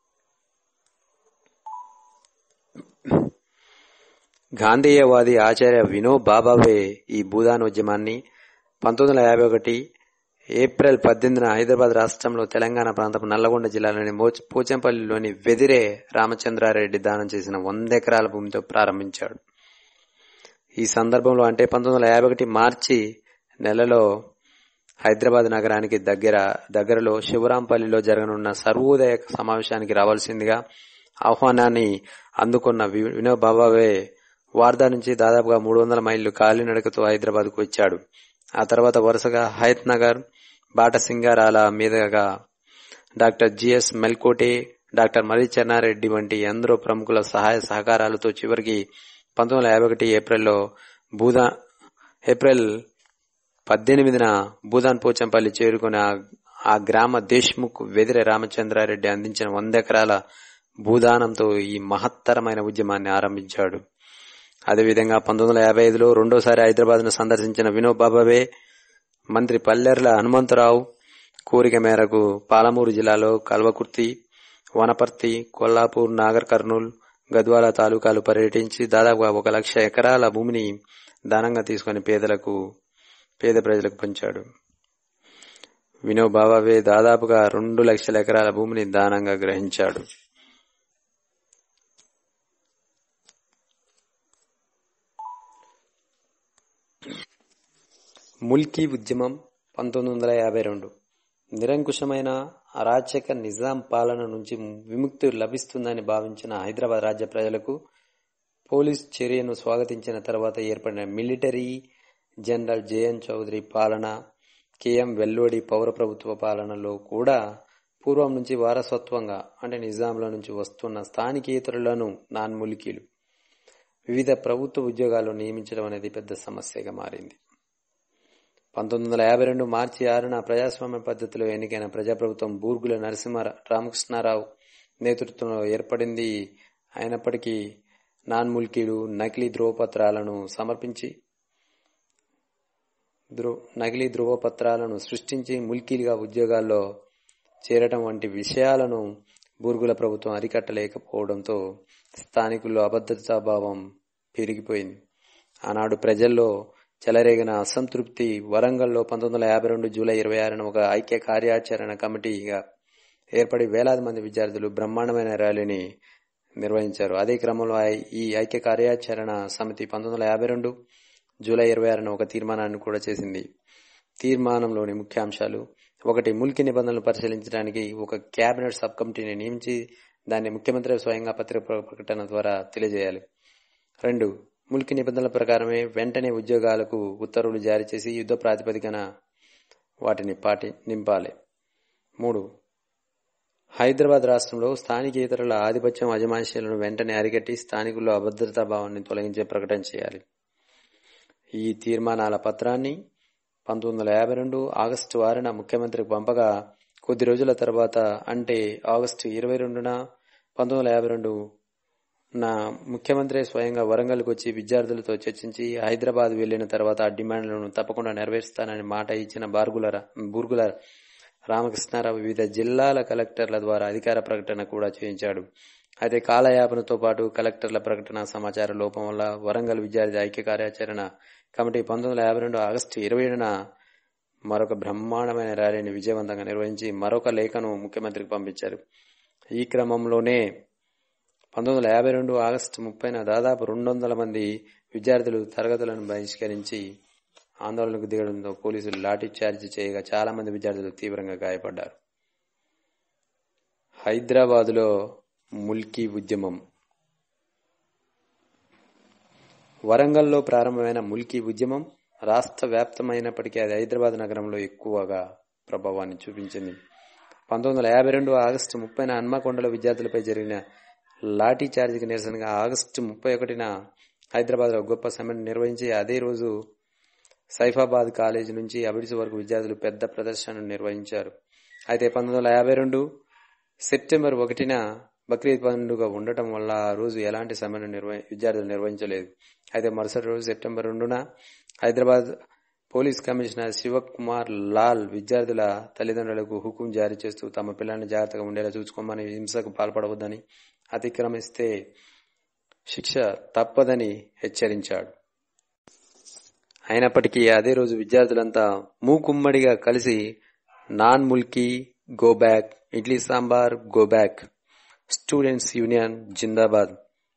గాంధేయవాది ఆచార్య వినో బాబావే ఈ భూదానోద్యమాన్ని పంతొమ్మిది వందల యాభై ఒకటి ఏప్రిల్ పద్దెనిమిదిన హైదరాబాద్ రాష్ట్రంలో తెలంగాణ ప్రాంతం నల్లగొండ జిల్లాలోని మోచ్- పోచంపల్లిలోని వెదిరే రామచంద్రారెడ్డి దానం చేసిన వంద ఎకరాల భూమితో ప్రారంభించాడు ఈ సందర్భంలో అంటే పంతొమ్మిది వందల యాభై ఒకటి మార్చి నెలలో హైదరాబాద్ నగరానికి దగ్గర దగ్గరలో శివరాంపల్లిలో జరగనున్న సర్వోదయ సమావేశానికి రావాల్సిందిగా ఆహ్వానాన్ని అందుకున్న వి- వినోబ్ బాబావే వార్దా నుంచి దాదాపుగా మూడు వందల మైళ్లు కాలినడకతో హైదరాబాద్ కు వచ్చాడు ఆ తర్వాత వరుసగా హయత్ నగర్ బాటసింగారాల మీదుగా doctor GS Melkote doctor Marri Chenna Reddy వంటి ఎందరో ప్రముఖుల సహాయ సహకారాలతో చివరికి పంతొమ్మిది వందల యాభై ఒకటి ఏప్రిల్లో భూదా ఏప్రిల్ పద్దెనిమిదిన భూదాన్ పోచంపల్లి చేరుకుని ఆ- ఆ గ్రామ దేశ్ముఖ్ వెదిరే రామచంద్రారెడ్డి అందించిన వంద ఎకరాల భూదానంతో ఈ మహత్తరమైన ఉద్యమాన్ని ఆరంభించాడు అదేవిధంగా పంతొమ్మిది వందల యాభై ఐదులో రెండోసారి హైదరాబాద్ ను సందర్శించిన వినోబ్ బాబావే మంత్రి పల్లెర్ల హనుమంతరావు కోరిక మేరకు పాలమూరు జిల్లాలో కల్వకుర్తి వనపర్తి కొల్లాపూర్ నాగర్ కర్నూల్ గద్వాల తాలూకాలు పర్యటించి దాదాపుగా ఒక లక్ష ఎకరాల భూమిని దానంగా తీసుకుని పేదలకు పేద ప్రజలకు పంచాడు వినోబ్ బాబావే దాదాపుగా రెండు లక్షల ఎకరాల భూమిని దానంగా గ్రహించాడు ముల్కీ ఉద్యమం పంతొమ్మిది వందల యాభై రెండు నిరంకుశమైన అరాచక నిజాం పాలన నుంచి విముక్తి లభిస్తుందని భావించిన హైదరాబాద్ రాజ్య ప్రజలకు పోలీస్ చర్యను స్వాగతించిన తర్వాత ఏర్పడిన మిలిటరీ జనరల్ జేఎన్ చౌదరి పాలన కెఎం వెల్లోడి పౌర ప్రభుత్వ పాలనలో కూడా పూర్వం నుంచి వారసత్వంగా అంటే నిజాంల నుంచి వస్తున్న స్థానికేతరులను నాన్ ములికీలు వివిధ ప్రభుత్వ ఉద్యోగాల్లో నియమించడం అనేది పెద్ద సమస్యగా మారింది పంతొమ్మిది వందల యాభై రెండు మార్చి ఆరున ప్రజాస్వామ్య పద్ధతిలో ఎన్నికైన ప్రజాప్రభుత్వం బూర్గుల నరసింహ రామకృష్ణారావు నేతృత్వంలో ఏర్పడింది అయినప్పటికీ నాన్ ముల్కీలు నకిలీ ధ్రువపత్రాలను సమర్పించి ధ్రువ నకిలీ ధ్రువపత్రాలను సృష్టించి ముల్కీలుగా ఉద్యోగాల్లో చేరటం వంటి విషయాలను బూర్గుల ప్రభుత్వం అరికట్టలేకపోవడంతో స్థానికుల్లో అభద్రతాభావం పెరిగిపోయింది ఆనాడు ప్రజల్లో చెలరేగిన అసంతృప్తి వరంగల్లో పంతొమ్మిది వందల యాభై రెండు జూలై ఇరవై ఆరున ఒక ఐక్య కార్యాచరణ కమిటీగా ఏర్పడి వేలాది మంది విద్యార్థులు బ్రహ్మాండమైన ర్యాలీని నిర్వహించారు అదే క్రమంలో ఐ- ఈ ఐక్య కార్యాచరణ సమితి పంతొమ్మిది వందల యాభై రెండు జూలై ఇరవై ఆరున ఒక తీర్మానాన్ని కూడా చేసింది తీర్మానంలోని ముఖ్యాంశాలు ఒకటి ముల్కి నిబంధనలు పరిశీలించడానికి ఒక కేబినెట్ సబ్ కమిటీని నియమించి దాన్ని ముఖ్యమంత్రి స్వయంగా పత్రిక ప్రకటన ద్వారా తెలియజేయాలి రెండు ముల్కి నిబంధనల ప్రకారమే వెంటనే ఉద్యోగాలకు ఉత్తర్వులు జారీ చేసి యుద్ధ ప్రాతిపదికన వాటిని పాటి నింపాలి మూడు హైదరాబాద్ రాష్ట్రంలో స్థానికేతరుల ఆధిపత్యం అజమాయిషీలను వెంటనే అరికట్టి స్థానికుల్లో అభద్రతా భావాన్ని తొలగించే ప్రకటన చేయాలి ఈ తీర్మానాల పత్రాన్ని పంతొమ్మిది వందల యాభై రెండు ఆగస్టు ఆరున ముఖ్యమంత్రికి పంపగా కొద్ది రోజుల తర్వాత అంటే ఆగస్టు ఇరవై రెండున పంతొమ్మిది వందల యాభై రెండు నా ముఖ్యమంత్రి స్వయంగా వరంగల్కి వచ్చి విద్యార్థులతో చర్చించి హైదరాబాద్ వెళ్లిన తర్వాత ఆ డిమాండ్లను తప్పకుండా నెరవేరుస్తానని మాట ఇచ్చిన బార్గుల బూర్గుల రామకృష్ణారావు వివిధ జిల్లాల కలెక్టర్ల ద్వారా అధికార ప్రకటన కూడా చేయించాడు అయితే కాలయాపనతో పాటు కలెక్టర్ల ప్రకటన సమాచార లోపం వల్ల వరంగల్ విద్యార్థి ఐక్య కార్యాచరణ కమిటీ పంతొమ్మిది వందల యాభై రెండు ఆగస్టు ఇరవై ఏడున మరొక బ్రహ్మాండమైన ర్యాలీని విజయవంతంగా నిర్వహించి మరొక లేఖను ముఖ్యమంత్రికి పంపించారు ఈ క్రమంలోనే పంతొమ్మిది వందల యాభై రెండు ఆగస్టు ముప్పైన దాదాపు రెండు వందల మంది విద్యార్థులు తరగతులను బహిష్కరించి ఆందోళనకు దిగడంతో పోలీసులు లాఠీ చార్జ్ చేయగా చాలా మంది విద్యార్థులు తీవ్రంగా గాయపడ్డారు హైదరాబాదులో ముల్కీ ఉద్యమం వరంగల్లో ప్రారంభమైన ముల్కీ ఉద్యమం రాష్ట్ర వ్యాప్తమైనప్పటికీ అది హైదరాబాద్ నగరంలో ఎక్కువగా ప్రభావాన్ని చూపించింది పంతొమ్మిది వందల యాభై రెండు ఆగస్టు ముప్పైన హన్మకొండలో విద్యార్థులపై జరిగిన లాఠీ చార్జికి నిరసనగా ఆగస్టు ముప్పై ఒకటిన హైదరాబాద్లో గొప్ప సమ్మెను నిర్వహించి అదే రోజు సైఫాబాద్ కాలేజీ నుంచి అబిడ్స్ వరకు విద్యార్థులు పెద్ద ప్రదర్శనను నిర్వహించారు అయితే పంతొమ్మిది వందల యాభై రెండు సెప్టెంబర్ ఒకటిన బక్రీద్ పండుగ ఉండటం వల్ల ఆ రోజు ఎలాంటి సమ్మెను నిర్వహి విద్యార్థులు నిర్వహించలేదు అయితే మరుసటి రోజు సెప్టెంబర్ రెండున హైదరాబాద్ పోలీస్ కమిషనర్ శివకుమార్ లాల్ విద్యార్థుల తల్లిదండ్రులకు హుకుం జారీ చేస్తూ తమ పిల్లల్ని జాగ్రత్తగా ఉండేలా చూసుకోమని హింసకు పాల్పడవద్దని అతిక్రమిస్తే శిక్ష తప్పదని హెచ్చరించాడు అయినప్పటికీ అదే రోజు విద్యార్థులంతా మూకుమ్మడిగా కలిసి non Mulki go back idli sambar go back students union జిందాబాద్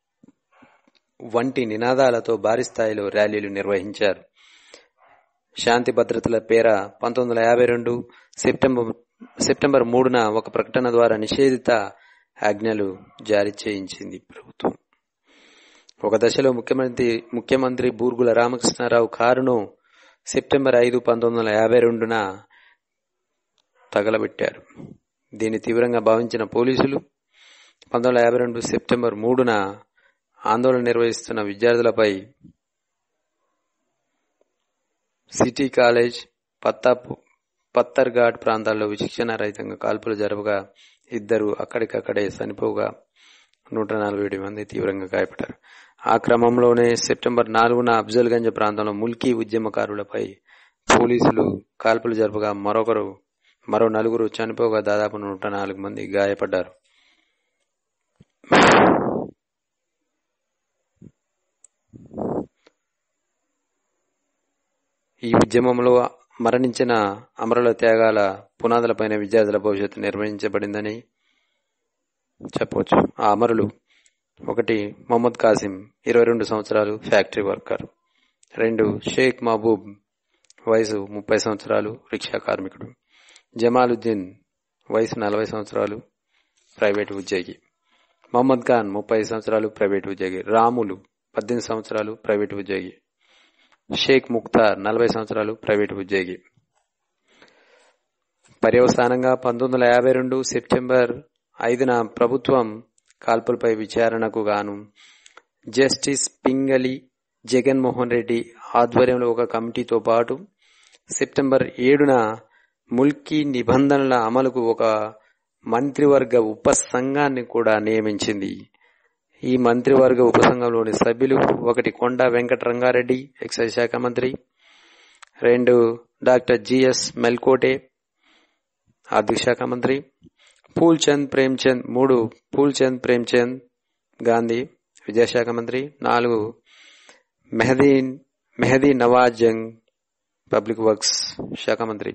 వంటి నినాదాలతో భారీ స్థాయిలో ర్యాలీలు నిర్వహించారు శాంతి భద్రతల పేర పంతొమ్మిది వందల యాభై రెండు సెప్టెంబర్ సెప్టెంబర్ మూడున ఒక ప్రకటన ద్వారా నిషేధిత ఆజ్ఞలు జారీ చేయించింది ప్రభుత్వం ఒక దశలో ముఖ్యమంత్రి ముఖ్యమంత్రి బూర్గుల రామకృష్ణారావు కారును సెప్టెంబర్ ఐదు పంతొమ్మిది వందల యాభై రెండున తగలబెట్టారు దీన్ని తీవ్రంగా భావించిన పోలీసులు పంతొమ్మిది వందల యాభై రెండు సెప్టెంబర్ మూడున ఆందోళన నిర్వహిస్తున్న విద్యార్థులపై సిటీ కాలేజ్ పత్తాపు పత్తర్ఘాట్ ప్రాంతాల్లో విచక్షణ రహితంగా కాల్పులు జరపగా ఇద్దరు అక్కడికక్కడే చనిపోగా నూట నలభై ఏడు మంది తీవ్రంగా గాయపడ్డారు ఆ క్రమంలోనే సెప్టెంబర్ నాలుగున అఫ్జల్గంజ్ ప్రాంతంలో ముల్కీ ఉద్యమకారులపై పోలీసులు కాల్పులు జరపగా మరొకరు మరో నలుగురు చనిపోగా దాదాపు నూట నాలుగు మంది గాయపడ్డారు ఈ ఉద్యమంలో మరణించిన అమరుల త్యాగాల పునాదులపైన విద్యార్థుల భవిష్యత్తు నిర్వహించబడిందని చెప్పవచ్చు ఆ అమరులు ఒకటి మొహమ్మద్ కాసిం ఇరవై రెండు సంవత్సరాలు ఫ్యాక్టరీ వర్కర్ రెండు షేక్ మహబూబ్ వయసు ముప్పై సంవత్సరాలు రిక్షా కార్మికుడు జమాలుద్దీన్ వయసు నలభై సంవత్సరాలు ప్రైవేటు ఉద్యోగి మహమ్మద్ ఖాన్ ముప్పై సంవత్సరాలు ప్రైవేటు ఉద్యోగి రాములు పద్దెనిమిది సంవత్సరాలు ప్రైవేటు ఉద్యోగి షేక్ ముక్తార్ నలభై సంవత్సరాలు ప్రైవేటు ఉద్యోగి పర్యవసానంగా పంతొమ్మిది వందల యాభై రెండు సెప్టెంబర్ ఐదున ప్రభుత్వం కాల్పులపై విచారణకు గాను జస్టిస్ పింగళి జగన్మోహన్ రెడ్డి ఆధ్వర్యంలో ఒక కమిటీతో పాటు సెప్టెంబర్ ఏడున ముల్కీ నిబంధనల అమలుకు ఒక మంత్రివర్గ ఉపసంఘాన్ని కూడా నియమించింది ఈ మంత్రివర్గ ఉపసంఘంలోని సభ్యులు ఒకటి కొండ వెంకట రంగారెడ్డి ఎక్సైజ్ శాఖ మంత్రి రెండు డాక్టర్ జిఎస్ మెల్కోటే ఆర్థిక శాఖ మంత్రి పూల్చంద్ ప్రేమ్చంద్ మూడు పూల్చంద్ ప్రేమ్చంద్ గాంధీ విద్యాశాఖ మంత్రి నాలుగు మెహదీ మెహదీ నవాజ్ జంగ్ పబ్లిక్ వర్క్స్ శాఖ మంత్రి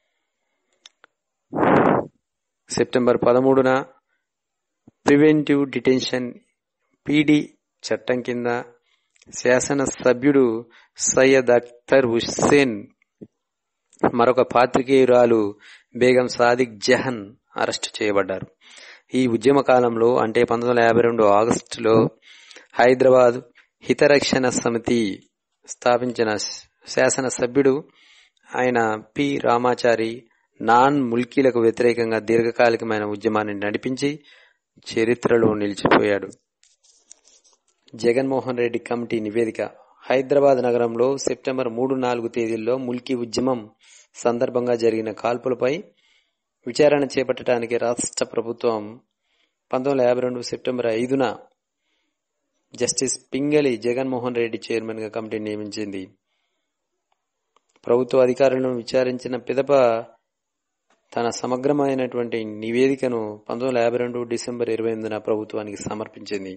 సెప్టెంబర్ పదమూడున ప్రివెంటివ్ డిటెన్షన్ పీడీ చట్టం కింద శాసన సభ్యుడు సయ్యద్ అఖ్తర్ హుస్సేన్ మరొక పాత్రికేయురాలు బేగం సాదిక్ జహన్ అరెస్టు చేయబడ్డారు ఈ ఉద్యమ కాలంలో అంటే పంతొమ్మిది వందల యాభై రెండు ఆగస్టులో హైదరాబాద్ హితరక్షణ సమితి స్థాపించిన శాసన సభ్యుడు ఆయన పి రామాచారి నాన్ ముల్కీలకు వ్యతిరేకంగా దీర్ఘకాలికమైన ఉద్యమాన్ని నడిపించి చరిత్రలో నిలిచిపోయాడు జగన్మోహన్ రెడ్డి కమిటీ నివేదిక హైదరాబాద్ నగరంలో సెప్టెంబర్ మూడు నాలుగు తేదీల్లో ముల్కీ ఉద్యమం సందర్భంగా జరిగిన కాల్పులపై విచారణ చేపట్టడానికి రాష్ట్ర ప్రభుత్వం పంతొమ్మిది వందల యాభై రెండు సెప్టెంబర్ ఐదున జస్టిస్ పింగళి జగన్మోహన్ రెడ్డి చైర్మన్ గా కమిటీ నియమించింది ప్రభుత్వ అధికారులను విచారించిన పిదప తన సమగ్రమైనటువంటి నివేదికను పంతొమ్మిది వందల యాభై రెండు డిసెంబర్ ఇరవై ఎనిమిదిన ప్రభుత్వానికి సమర్పించింది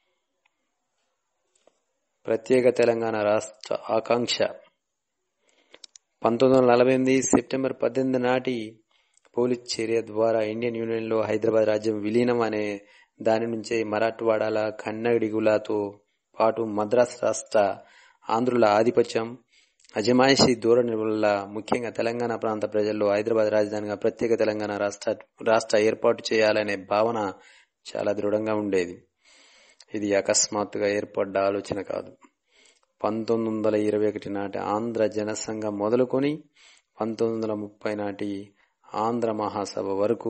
ప్రత్యేక తెలంగాణ రాష్ట్ర ఆకాంక్ష పంతొమ్మిది వందల నలభై ఎనిమిది సెప్టెంబర్ పద్దెనిమిది నాటి పోలీస్ చర్య ద్వారా ఇండియన్ యూనియన్ లో హైదరాబాద్ రాజ్యం విలీనం అనే దాని నుంచే మరాఠవాడాల కన్నడిగులతో పాటు మద్రాస్ రాష్ట్ర ఆంధ్రుల ఆధిపత్యం అజమాయిషీ ధోరణి వల్ల ముఖ్యంగా తెలంగాణ ప్రాంత ప్రజల్లో హైదరాబాద్ రాజధానిగా ప్రత్యేక తెలంగాణ రాష్ట్ర రాష్ట్ర ఏర్పాటు చేయాలనే భావన చాలా దృఢంగా ఉండేది ఇది అకస్మాత్తుగా ఏర్పడ్డ ఆలోచన కాదు పంతొమ్మిది వందల ఇరవై ఒకటి నాటి ఆంధ్ర జనసంఘం మొదలుకొని పంతొమ్మిది వందల ముప్పై నాటి ఆంధ్ర మహాసభ వరకు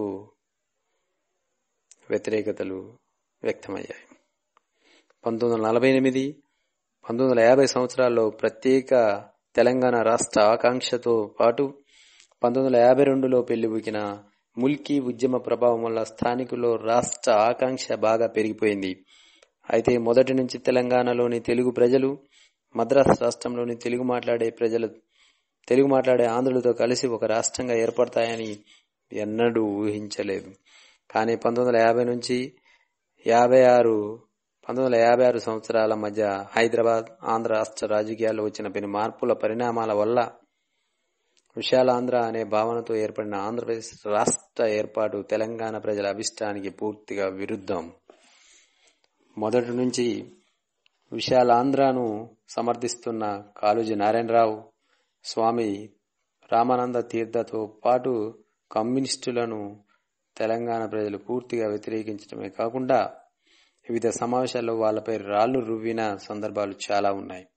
వ్యతిరేకతలు వ్యక్తమయ్యాయి పంతొమ్మిది వందల నలభై ఎనిమిది పంతొమ్మిది వందల యాభై సంవత్సరాల్లో ప్రత్యేక తెలంగాణ రాష్ట్ర ఆకాంక్షతో పాటు పంతొమ్మిది వందల యాభై రెండులో పెళ్లిబుకిన ముల్కీ ఉద్యమ ప్రభావం వల్ల స్థానికుల్లో రాష్ట్ర ఆకాంక్ష బాగా పెరిగిపోయింది అయితే మొదటి నుంచి తెలంగాణలోని తెలుగు ప్రజలు మద్రాసు రాష్ట్రంలోని తెలుగు మాట్లాడే ప్రజలు తెలుగు మాట్లాడే ఆంధ్రులతో కలిసి ఒక రాష్ట్రంగా ఏర్పడతాయని ఎన్నడూ ఊహించలేదు కానీ పంతొమ్మిది వందల యాభై నుంచి యాభై ఆరు పంతొమ్మిది వందల యాభై ఆరు సంవత్సరాల మధ్య హైదరాబాద్ ఆంధ్ర రాష్ట్ర రాజకీయాల్లో వచ్చిన పెను మార్పుల పరిణామాల వల్ల విశాలాంధ్ర అనే భావనతో ఏర్పడిన ఆంధ్రప్రదేశ్ రాష్ట్ర ఏర్పాటు తెలంగాణ ప్రజల అభిష్టానికి పూర్తిగా విరుద్ధం మొదటి నుంచి విశాలాంధ్రను సమర్థిస్తున్న కాళోజీ నారాయణరావు స్వామి రామానంద తీర్థతో పాటు కమ్యూనిస్టులను తెలంగాణ ప్రజలు పూర్తిగా వ్యతిరేకించడమే కాకుండా వివిధ సమావేశాల్లో వాళ్ళపై రాళ్లు రువ్విన సందర్భాలు చాలా ఉన్నాయి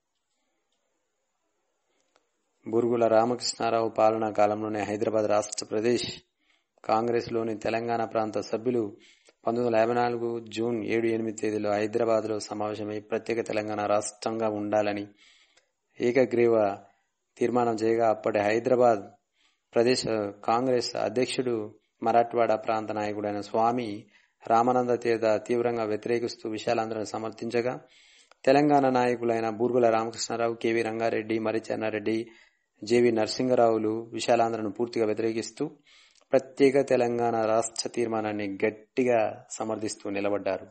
బురుగుల రామకృష్ణారావు పాలనా కాలంలోనే హైదరాబాద్ రాష్ట్ర ప్రదేశ్ కాంగ్రెస్ లోని తెలంగాణ ప్రాంత సభ్యులు పంతొమ్మిది వందల యాభై నాలుగు జూన్ ఏడు ఎనిమిది తేదీలో హైదరాబాద్ లో సమావేశమై ప్రత్యేక తెలంగాణ రాష్ట్రంగా ఉండాలని ఏకగ్రీవ తీర్మానం చేయగా అప్పటి హైదరాబాద్ ప్రదేశ్ కాంగ్రెస్ అధ్యక్షుడు మరాఠ్వాడా ప్రాంత నాయకుడైన స్వామి రామానంద తీర్థ తీవ్రంగా వ్యతిరేకిస్తూ విశాలాంధ్రను సమర్థించగా తెలంగాణ నాయకులైన బూర్గుల రామకృష్ణారావు కెవి రంగారెడ్డి మరిచెన్నారెడ్డి జేవి నరసింగరావులు విశాలాంధ్రను పూర్తిగా వ్యతిరేకిస్తూ ప్రత్యేక తెలంగాణ రాష్ట్ర తీర్మానాన్ని గట్టిగా సమర్థిస్తూ నిలబడ్డారు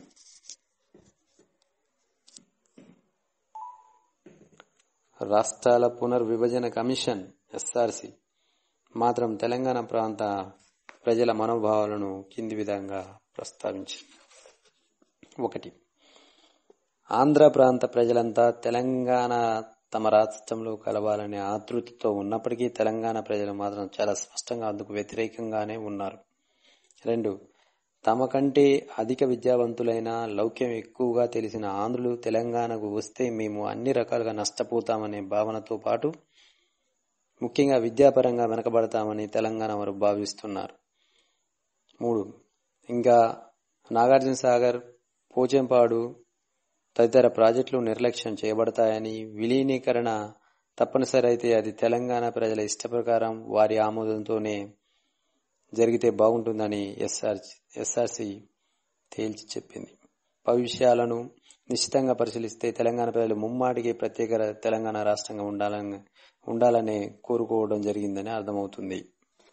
రాష్ట్రాల పునర్విభజన కమిషన్ ఎస్ఆర్సి మాత్రం తెలంగాణ ప్రాంత ప్రజల మనోభావాలను కింది విధంగా ప్రస్తావించింది ఒకటి ఆంధ్ర ప్రాంత ప్రజలంతా తెలంగాణ తమ రాష్ట్రంలో కలవాలనే ఆతృతతో ఉన్నప్పటికీ తెలంగాణ ప్రజలు మాత్రం చాలా స్పష్టంగా అందుకు వ్యతిరేకంగానే ఉన్నారు రెండు తమ కంటే అధిక విద్యావంతులైన లౌక్యం ఎక్కువగా తెలిసిన ఆంధ్రులు తెలంగాణకు వస్తే మేము అన్ని రకాలుగా నష్టపోతామనే భావనతో పాటు ముఖ్యంగా విద్యాపరంగా వెనకబడతామని తెలంగాణ వారు భావిస్తున్నారు మూడు ఇంకా నాగార్జున సాగర్ పోచంపాడు తదితర ప్రాజెక్టులు నిర్లక్ష్యం చేయబడతాయని విలీనీకరణ తప్పనిసరి అయితే అది తెలంగాణ ప్రజల ఇష్ట ప్రకారం వారి ఆమోదంతోనే జరిగితే బాగుంటుందని ఎస్ఆర్ ఎస్ఆర్సి తేల్చి చెప్పింది పలు విషయాలను నిశ్చితంగా పరిశీలిస్తే తెలంగాణ ప్రజలు ముమ్మాటికి ప్రత్యేక తెలంగాణ రాష్ట్రంగా ఉండాలని ఉండాలనే కోరుకోవడం జరిగిందని అర్థమవుతుంది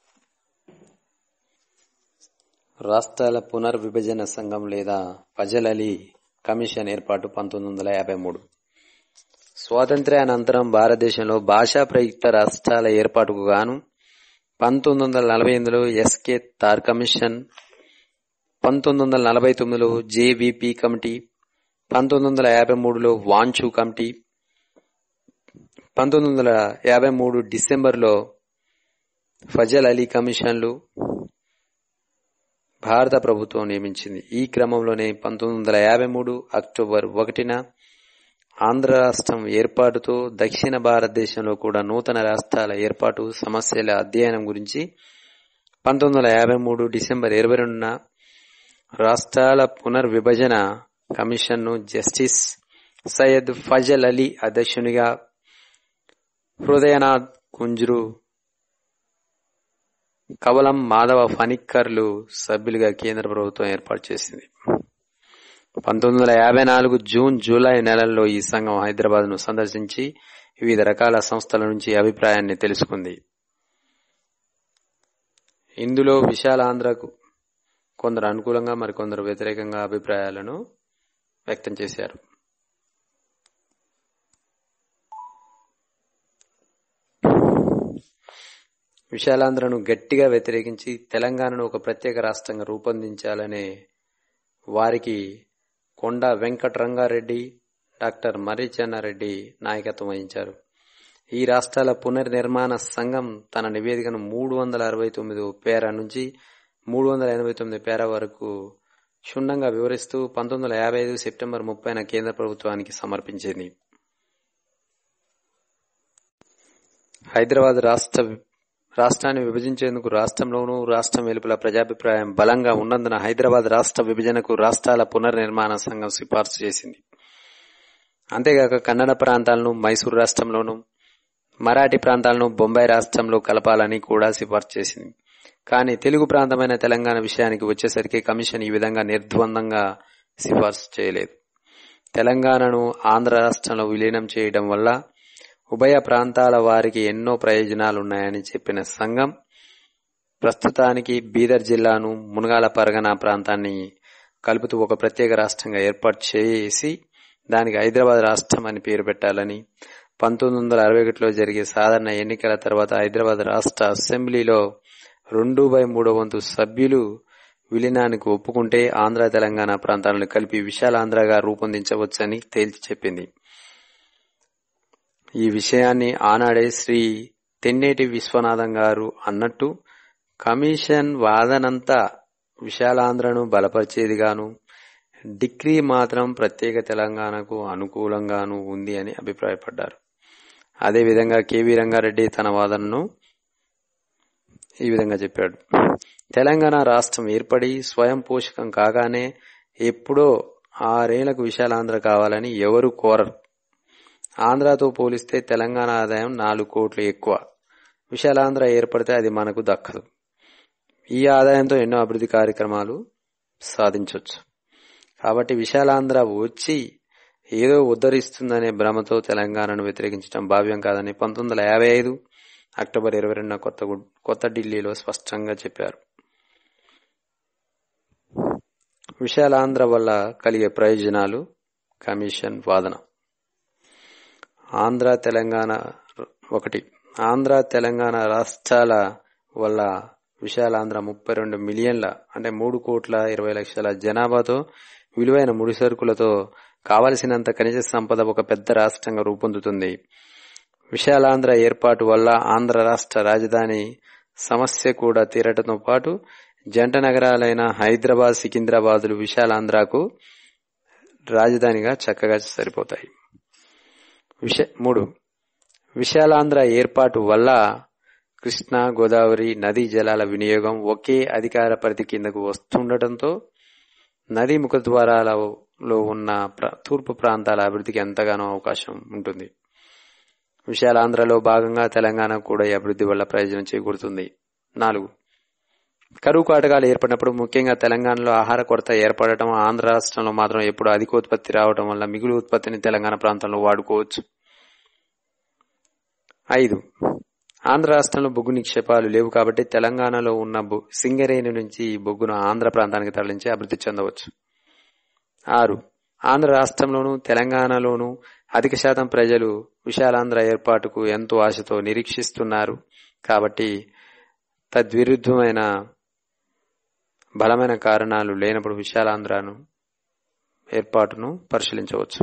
రాష్ట్రాల పునర్విభజన సంఘం లేదా ఫజల్ కమిషన్ ఏర్పాటు పంతొమ్మిది వందల యాభై మూడు స్వాతంత్ర్యానంతరం భారతదేశంలో భాషా ప్రయుక్త రాష్ట్రాల ఏర్పాటుకు గాను పంతొమ్మిది వందల నలభై ఎనిమిదిలో ఎస్కే తార్ కమిషన్ పంతొమ్మిది వందల నలభై తొమ్మిదిలో జేవిపి కమిటీ పంతొమ్మిది వందల యాభై మూడులో వాంచు కమిటీ పంతొమ్మిది వందల యాభై మూడు డిసెంబర్లో ఫజల్ అలీ కమిషన్లు భారత ప్రభుత్వం నియమించింది ఈ క్రమంలోనే పంతొమ్మిది వందల యాభై మూడు అక్టోబర్ ఒకటిన ఆంధ్ర రాష్ట్రం ఏర్పాటుతో దక్షిణ భారతదేశంలో కూడా నూతన రాష్ట్రాల ఏర్పాటు సమస్యల అధ్యయనం గురించి పంతొమ్మిది వందల యాభై మూడు డిసెంబర్ ఇరవై రెండున రాష్ట్రాల పునర్విభజన కమిషన్ను జస్టిస్ సయ్యద్ ఫజల్ అలీ అధ్యక్షునిగా హృదయనాథ్ కుంజ్రు కవలం మాధవ ఫణిక్కర్లు సభ్యులుగా కేంద్ర ప్రభుత్వం ఏర్పాటు చేసింది పంతొమ్మిది వందల యాభై నాలుగు జూన్ జూలై నెలల్లో ఈ సంఘం హైదరాబాద్ ను సందర్శించి వివిధ రకాల సంస్థల నుంచి అభిప్రాయాన్ని తెలుసుకుంది ఇందులో విశాలాంధ్రకు కొందరు అనుకూలంగా మరికొందరు వ్యతిరేకంగా అభిప్రాయాలను వ్యక్తం చేశారు విశాలాంధ్రను గట్టిగా వ్యతిరేకించి తెలంగాణను ఒక ప్రత్యేక రాష్ట్రంగా రూపొందించాలనే వారికి కొండ వెంకటరంగారెడ్డి డాక్టర్ మర్రి చెన్నారెడ్డి నాయకత్వం వహించారు ఈ రాష్ట్రాల పునర్నిర్మాణ సంఘం తన నివేదికను మూడు వందల అరవై తొమ్మిది పేరా నుంచి మూడు వందల ఎనభై తొమ్మిది పేరా వరకు క్షుణ్ణంగా వివరిస్తూ పంతొమ్మిది వందల యాభై ఐదు సెప్టెంబర్ ముప్పైన కేంద్ర ప్రభుత్వానికి సమర్పించింది హైదరాబాద్ రాష్ట్ర రాష్ట్రాన్ని విభజించేందుకు రాష్ట్రంలోనూ రాష్ట్రం వెలుపల ప్రజాభిప్రాయం బలంగా ఉన్నందున హైదరాబాద్ రాష్ట్ర విభజనకు రాష్ట్రాల పునర్నిర్మాణ సంఘం సిఫార్సు చేసింది అంతేగాక కన్నడ ప్రాంతాలను మైసూరు రాష్ట్రంలోనూ మరాఠీ ప్రాంతాలను బొంబాయి రాష్ట్రంలో కలపాలని కూడా సిఫార్సు చేసింది కానీ తెలుగు ప్రాంతమైన తెలంగాణ విషయానికి వచ్చేసరికి కమిషన్ ఈ విధంగా నిర్ద్వందంగా సిఫార్సు చేయలేదు తెలంగాణను ఆంధ్ర రాష్ట్రంలో విలీనం చేయడం వల్ల ఉభయ ప్రాంతాల వారికి ఎన్నో ప్రయోజనాలున్నాయని చెప్పిన సంఘం ప్రస్తుతానికి బీదర్ జిల్లాను మునగాల పరగన ప్రాంతాన్ని కలుపుతూ ఒక ప్రత్యేక రాష్ట్రంగా ఏర్పాటు చేసి దానికి హైదరాబాద్ రాష్ట్రం అని పేరు పెట్టాలని పంతొమ్మిది వందల అరవై ఒకటిలో జరిగే సాధారణ ఎన్నికల తర్వాత హైదరాబాద్ రాష్ట్ర అసెంబ్లీలో రెండు బై మూడో వంతు సభ్యులు విలీనానికి ఒప్పుకుంటే ఆంధ్ర తెలంగాణ ప్రాంతాలను కలిపి విశాలాంధ్రగా రూపొందించవచ్చని తేల్చి చెప్పింది ఈ విషయాన్ని ఆనాడే శ్రీ తెన్నేటి విశ్వనాథం గారు అన్నట్టు కమిషన్ వాదనంతా విశాలాంధ్రను బలపరిచేదిగాను డిగ్రీ మాత్రం ప్రత్యేక తెలంగాణకు అనుకూలంగాను ఉంది అని అభిప్రాయపడ్డారు అదేవిధంగా కేవీ రంగారెడ్డి తన వాదనను ఈ విధంగా చెప్పాడు తెలంగాణ రాష్ట్రం ఏర్పడి స్వయం పోషకం కాగానే ఎప్పుడో ఆరేళ్లకు విశాలాంధ్ర కావాలని ఎవరు కోరరు ఆంధ్రాతో పోలిస్తే తెలంగాణ ఆదాయం నాలుగు కోట్లు ఎక్కువ విశాలాంధ్ర ఏర్పడితే అది మనకు దక్కదు ఈ ఆదాయంతో ఎన్నో అభివృద్ధి కార్యక్రమాలు సాధించవచ్చు కాబట్టి విశాలాంధ్ర వచ్చి ఏదో ఉద్ధరిస్తుందనే భ్రమతో తెలంగాణను వ్యతిరేకించడం భావ్యం కాదని పంతొమ్మిది వందల యాభై ఐదు అక్టోబర్ ఇరవై రెండున కొత్త కొత్త ఢిల్లీలో స్పష్టంగా చెప్పారు విశాలాంధ్ర వల్ల కలిగే ప్రయోజనాలు కమిషన్ వాదన ఆంధ్ర తెలంగాణ ఒకటి ఆంధ్ర తెలంగాణ రాష్ట్రాల వల్ల విశాలాంధ్ర ముప్పై రెండు మిలియన్ల అంటే మూడు కోట్ల ఇరవై లక్షల జనాభాతో విలువైన ముడి సరుకులతో కావలసినంత ఖనిజ సంపద ఒక పెద్ద రాష్ట్రంగా రూపొందుతుంది విశాలాంధ్ర ఏర్పాటు వల్ల ఆంధ్ర రాష్ట్ర రాజధాని సమస్య కూడా తీరటంతో పాటు జంట నగరాలైన హైదరాబాద్ సికింద్రాబాదులు విశాలాంధ్రకు రాజధానిగా చక్కగా సరిపోతాయి విశ మూడు విశాలాంధ్ర ఏర్పాటు వల్ల కృష్ణా గోదావరి నదీ జలాల వినియోగం ఒకే అధికార పరిధి కిందకు వస్తుండటంతో నదీ ముఖద్వారాలలో ఉన్న తూర్పు ప్రాంతాల అభివృద్ధికి ఎంతగానో అవకాశం ఉంటుంది విశాలాంధ్రలో భాగంగా తెలంగాణ కూడా ఈ అభివృద్ధి వల్ల ప్రయోజనం చేకూరుతుంది నాలుగు కరువు కాటకాలు ఏర్పడినప్పుడు ముఖ్యంగా తెలంగాణలో ఆహార కొరత ఏర్పడటం ఆంధ్ర రాష్ట్రంలో మాత్రం ఎప్పుడు అధిక ఉత్పత్తి రావడం వల్ల మిగులు ఉత్పత్తిని తెలంగాణ ప్రాంతంలో వాడుకోవచ్చు ఐదు ఆంధ్ర రాష్ట్రంలో బొగ్గు నిక్షేపాలు లేవు కాబట్టి తెలంగాణలో ఉన్న సింగరేణి నుంచి ఈ బొగ్గును ఆంధ్ర ప్రాంతానికి తరలించి అభివృద్ధి చెందవచ్చు ఆరు ఆంధ్ర రాష్ట్రంలోనూ తెలంగాణలోనూ అధిక శాతం ప్రజలు విశాలాంధ్ర ఏర్పాటుకు ఎంతో ఆశతో నిరీక్షిస్తున్నారు కాబట్టి తద్విరుద్ధమైన బలమైన కారణాలు లేనప్పుడు విశాలాంధ్రను ఏర్పాటును పరిశీలించవచ్చు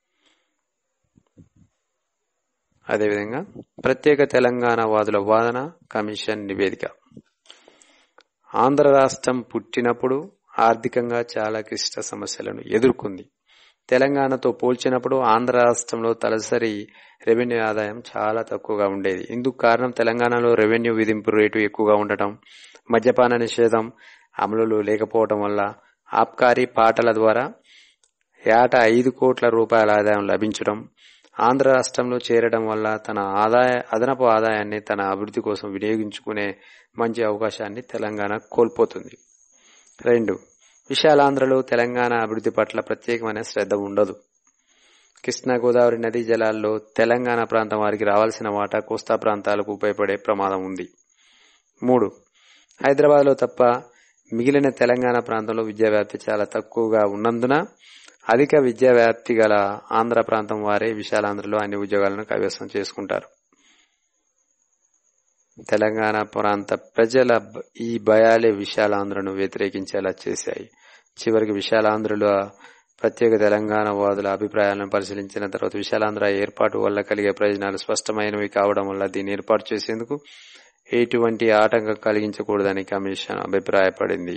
అదేవిధంగా ప్రత్యేక తెలంగాణ వాదుల వాదన కమిషన్ నివేదిక ఆంధ్ర రాష్ట్రం పుట్టినప్పుడు ఆర్థికంగా చాలా క్లిష్ట సమస్యలను ఎదుర్కొంది తెలంగాణతో పోల్చినప్పుడు ఆంధ్ర రాష్ట్రంలో తలసరి రెవెన్యూ ఆదాయం చాలా తక్కువగా ఉండేది ఇందుకు కారణం తెలంగాణలో రెవెన్యూ విధింపు రేటు ఎక్కువగా ఉండటం మద్యపాన నిషేధం అమలులో లేకపోవడం వల్ల ఆబ్కారీ పాటల ద్వారా ఏటా ఐదు కోట్ల రూపాయల ఆదాయం లభించడం ఆంధ్ర రాష్ట్రంలో చేరడం వల్ల తన ఆదాయ అదనపు ఆదాయాన్ని తన అభివృద్ధి కోసం వినియోగించుకునే మంచి అవకాశాన్ని తెలంగాణ కోల్పోతుంది రెండు విశాలాంధ్రలో తెలంగాణ అభివృద్ధి పట్ల ప్రత్యేకమైన శ్రద్ధ ఉండదు కృష్ణా గోదావరి నదీ జలాల్లో తెలంగాణ ప్రాంతం వారికి రావాల్సిన వాటా కోస్తా ప్రాంతాలకు ఉపయోగపడే ప్రమాదం ఉంది మూడు హైదరాబాద్ లో తప్ప మిగిలిన తెలంగాణ ప్రాంతంలో విద్యా వ్యాప్తి చాలా తక్కువగా ఉన్నందున అధిక విద్యా వ్యాప్తి గల ఆంధ్ర ప్రాంతం వారే విశాలాంధ్రలో అన్ని ఉద్యోగాలను కైవసం చేసుకుంటారు తెలంగాణ ప్రాంత ప్రజల బ- ఈ భయాలే విశాలాంధ్రను వ్యతిరేకించేలా చేశాయి చివరికి విశాలాంధ్రుల ప్రత్యేక తెలంగాణ వాదుల అభిప్రాయాలను పరిశీలించిన తర్వాత విశాలాంధ్ర ఏర్పాటు వల్ల కలిగే ప్రయోజనాలు స్పష్టమైనవి కావడం వల్ల దీన్ని ఏర్పాటు చేసేందుకు ఎటువంటి ఆటంకం కలిగించకూడదని కమిషన్ అభిప్రాయపడింది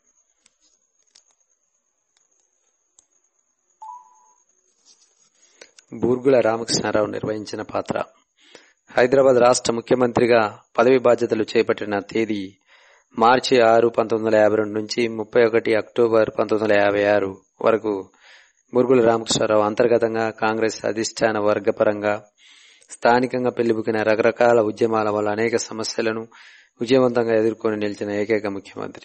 బూర్గుల రామకృష్ణారావు నిర్వహించిన పాత్ర హైదరాబాద్ రాష్ట్ర ముఖ్యమంత్రిగా పదవి బాధ్యతలు చేపట్టిన తేదీ మార్చి ఆరు పంతొమ్మిది వందల యాభై రెండు నుంచి ముప్పై ఒకటి అక్టోబర్ పంతొమ్మిది వందల యాభై ఆరు వరకు బురుగుల రామకృష్ణారావు అంతర్గతంగా కాంగ్రెస్ అధిష్టాన వర్గపరంగా స్థానికంగా పెళ్లిబుకిన రకరకాల ఉద్యమాల వల్ల అనేక సమస్యలను విజయవంతంగా ఎదుర్కొని నిలిచిన ఏకైక ముఖ్యమంత్రి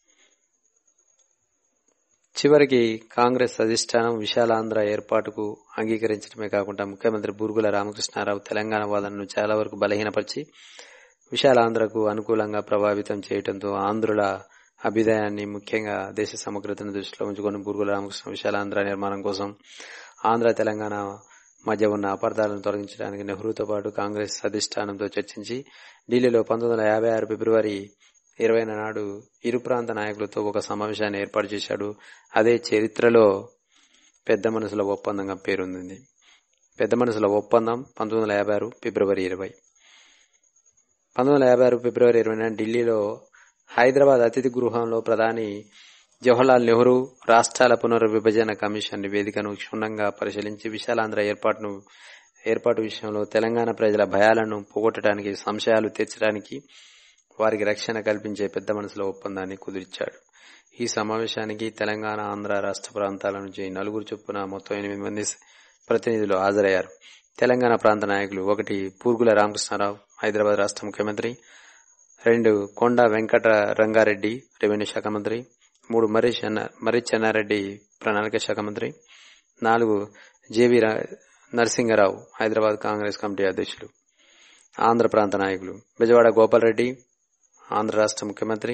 చివరికి కాంగ్రెస్ అధిష్టానం విశాలాంధ్ర ఏర్పాటుకు అంగీకరించడమే కాకుండా ముఖ్యమంత్రి బూర్గుల రామకృష్ణారావు తెలంగాణ వాదనను చాలా వరకు బలహీనపరిచి విశాలాంధ్రకు అనుకూలంగా ప్రభావితం చేయడంతో ఆంధ్రుల అభ్యుదయాన్ని ముఖ్యంగా దేశ సమగ్రతను దృష్టిలో ఉంచుకొని బూర్గుల రామకృష్ణ విశాలాంధ్ర నిర్మాణం కోసం ఆంధ్ర తెలంగాణ మధ్య ఉన్న అపార్థాలను తొలగించడానికి నెహ్రూతో పాటు కాంగ్రెస్ అధిష్టానంతో చర్చించి ఢిల్లీలో పంతొమ్మిది వందల యాభై ఆరు ఫిబ్రవరి ఇరవై నాడు ఇరు ప్రాంత నాయకులతో ఒక సమావేశాన్ని ఏర్పాటు చేశాడు అదే చరిత్రలో పెద్ద మనసుల ఒప్పందంగా పేరొందింది పెద్ద మనసుల ఒప్పందం పంతొమ్మిది వందల యాభై ఆరు ఫిబ్రవరి ఇరవై పంతొమ్మిది వందల యాభై ఆరు ఫిబ్రవరి ఇరవై ఢిల్లీలో హైదరాబాద్ అతిథి గృహంలో ప్రధాని జవహర్లాల్ నెహ్రూ రాష్ట్రాల పునర్విభజన కమిషన్ నివేదికను క్షుణ్ణంగా పరిశీలించి విశాలాంధ్ర ఏర్పాటును ఏర్పాటు విషయంలో తెలంగాణ ప్రజల భయాలను పోగొట్టడానికి సంశయాలు తీర్చడానికి వారికి రక్షణ కల్పించే పెద్ద మనసుల ఒప్పందాన్ని కుదిర్చాడు ఈ సమావేశానికి తెలంగాణ ఆంధ్ర రాష్ట్ర ప్రాంతాల నుంచి నలుగురు చొప్పున మొత్తం ఎనిమిది మంది ప్రతినిధులు హాజరయ్యారు తెలంగాణ ప్రాంత నాయకులు ఒకటి పూర్గుల రామకృష్ణారావు హైదరాబాద్ రాష్ట్ర ముఖ్యమంత్రి రెండు కొండ వెంకట రంగారెడ్డి రెవెన్యూ శాఖ మంత్రి మూడు మర్రి చెన్న మర్రి చెన్నారెడ్డి ప్రణాళిక శాఖ మంత్రి నాలుగు జేవి రా- నరసింగరావు హైదరాబాద్ కాంగ్రెస్ కమిటీ అధ్యక్షులు ఆంధ్ర ప్రాంత నాయకులు బెజవాడ గోపాల్ రెడ్డి ఆంధ్ర రాష్ట్ర ముఖ్యమంత్రి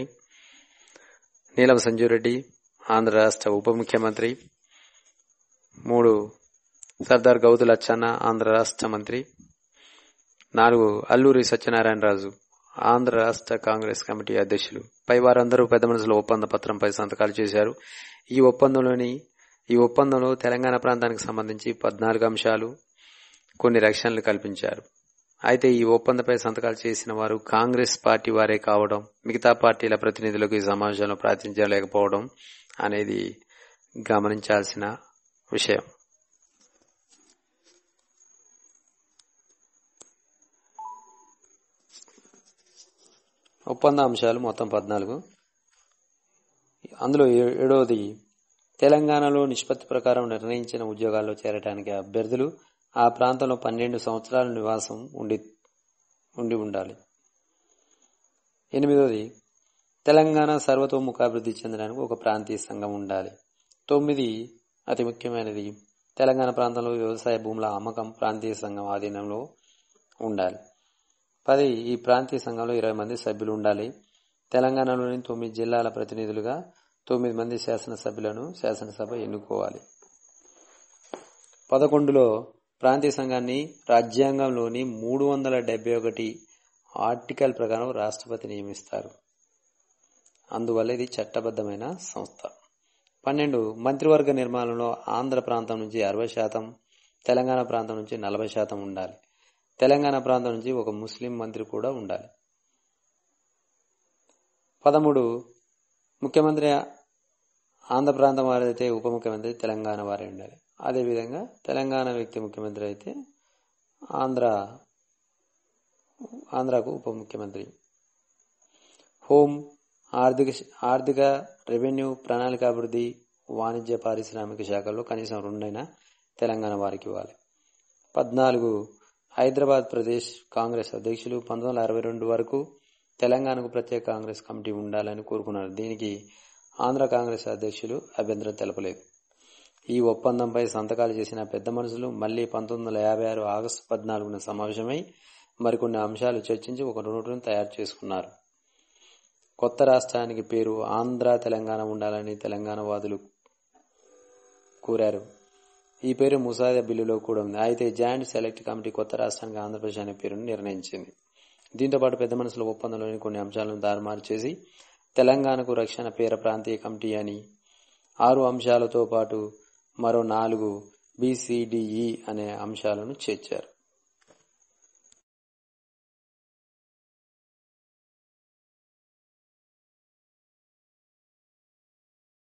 నీలం సంజీవ్ రెడ్డి ఆంధ్ర రాష్ట్ర ఉప ముఖ్యమంత్రి మూడు సర్దార్ గౌతు లచ్చన్న ఆంధ్ర రాష్ట్ర మంత్రి నాలుగు అల్లూరి సత్యనారాయణరాజు ఆంధ్ర రాష్ట్ర కాంగ్రెస్ కమిటీ అధ్యక్షులు పై వారందరూ పెద్ద మనసుల ఒప్పంద పత్రంపై సంతకాలు చేశారు ఈ ఒప్పందంలోని ఈ ఒప్పందంలో తెలంగాణ ప్రాంతానికి సంబంధించి పద్నాలుగు అంశాలు కొన్ని రక్షణలు కల్పించారు అయితే ఈ ఒప్పందపై సంతకాలు చేసిన వారు కాంగ్రెస్ పార్టీ వారే కావడం మిగతా పార్టీల ప్రతినిధులకు ఈ సమావేశంలో ప్రాతినిధ్యం అనేది గమనించాల్సిన విషయం ఒప్పంద అంశాలు మొత్తం పద్నాలుగు అందులో ఏ- ఏడవది తెలంగాణలో నిష్పత్తి ప్రకారం నిర్ణయించిన ఉద్యోగాల్లో చేరడానికి అభ్యర్థులు ఆ ప్రాంతంలో పన్నెండు సంవత్సరాల నివాసం ఉండి ఉండి ఉండాలి ఎనిమిదవది తెలంగాణ సర్వతోముఖాభివృద్ధి చెందడానికి ఒక ప్రాంతీయ సంఘం ఉండాలి తొమ్మిది అతి ముఖ్యమైనది తెలంగాణ ప్రాంతంలో వ్యవసాయ భూముల అమ్మకం ప్రాంతీయ సంఘం ఆధీనంలో ఉండాలి పది ఈ ప్రాంతీయ సంఘంలో ఇరవై మంది సభ్యులు ఉండాలి తెలంగాణలోని తొమ్మిది జిల్లాల ప్రతినిధులుగా తొమ్మిది మంది శాసనసభ్యులను శాసనసభ ఎన్నుకోవాలి పదకొండులో ప్రాంతీయ సంఘాన్ని రాజ్యాంగంలోని మూడు వందల డెబ్బై ఒకటి ఆర్టికల్ ప్రకారం రాష్ట్రపతి నియమిస్తారు అందువల్ల ఇది చట్టబద్ధమైన సంస్థ పన్నెండు మంత్రివర్గ నిర్మాణంలో ఆంధ్ర ప్రాంతం నుంచి అరవై శాతం తెలంగాణ ప్రాంతం నుంచి నలభై శాతం ఉండాలి తెలంగాణ ప్రాంతం నుంచి ఒక ముస్లిం మంత్రి కూడా ఉండాలి పదమూడు ముఖ్యమంత్రి ఆంధ్ర ప్రాంతం వారైతే ఉప ముఖ్యమంత్రి తెలంగాణ వారే ఉండాలి అదేవిధంగా తెలంగాణ వ్యక్తి ముఖ్యమంత్రి అయితే ఆంధ్ర ఆంధ్రాకు ఉప ముఖ్యమంత్రి హోం ఆర్థిక ఆర్థిక రెవెన్యూ ప్రణాళికాభివృద్ధి వాణిజ్య పారిశ్రామిక శాఖల్లో కనీసం రెండైనా తెలంగాణ వారికి ఇవ్వాలి పద్నాలుగు హైదరాబాద్ ప్రదేశ్ కాంగ్రెస్ అధ్యక్షులు పంతొమ్మిది వందల అరవై రెండు వరకు తెలంగాణకు ప్రత్యేక కాంగ్రెస్ కమిటీ ఉండాలని కోరుకున్నారు దీనికి ఆంధ్ర కాంగ్రెస్ అధ్యక్షులు అభ్యంతరం తెలపలేదు ఈ ఒప్పందంపై సంతకాలు చేసిన పెద్ద మనుషులు మళ్లీ పంతొమ్మిది వందల యాభై ఆరు ఆగస్టు పద్నాలుగున సమావేశమై మరికొన్ని అంశాలు చర్చించి ఒక నోటును తయారు చేసుకున్నారు కొత్త రాష్ట్రానికి పేరు ఆంధ్ర తెలంగాణ ఉండాలని తెలంగాణ వాదులు కోరారు ఈ పేరు ముసాయిదా బిల్లులో కూడా ఉంది అయితే జాయింట్ సెలెక్ట్ కమిటీ కొత్త రాష్ట్రానికి ఆంధ్రప్రదేశ్ అనే పేరును నిర్ణయించింది దీంతో పాటు పెద్ద మనసుల ఒప్పందంలోని కొన్ని అంశాలను దారుమారు చేసి తెలంగాణకు రక్షణ పేర ప్రాంతీయ కమిటీ అని ఆరు అంశాలతో పాటు మరో నాలుగు బిసిడిఈ అనే అంశాలను చేర్చారు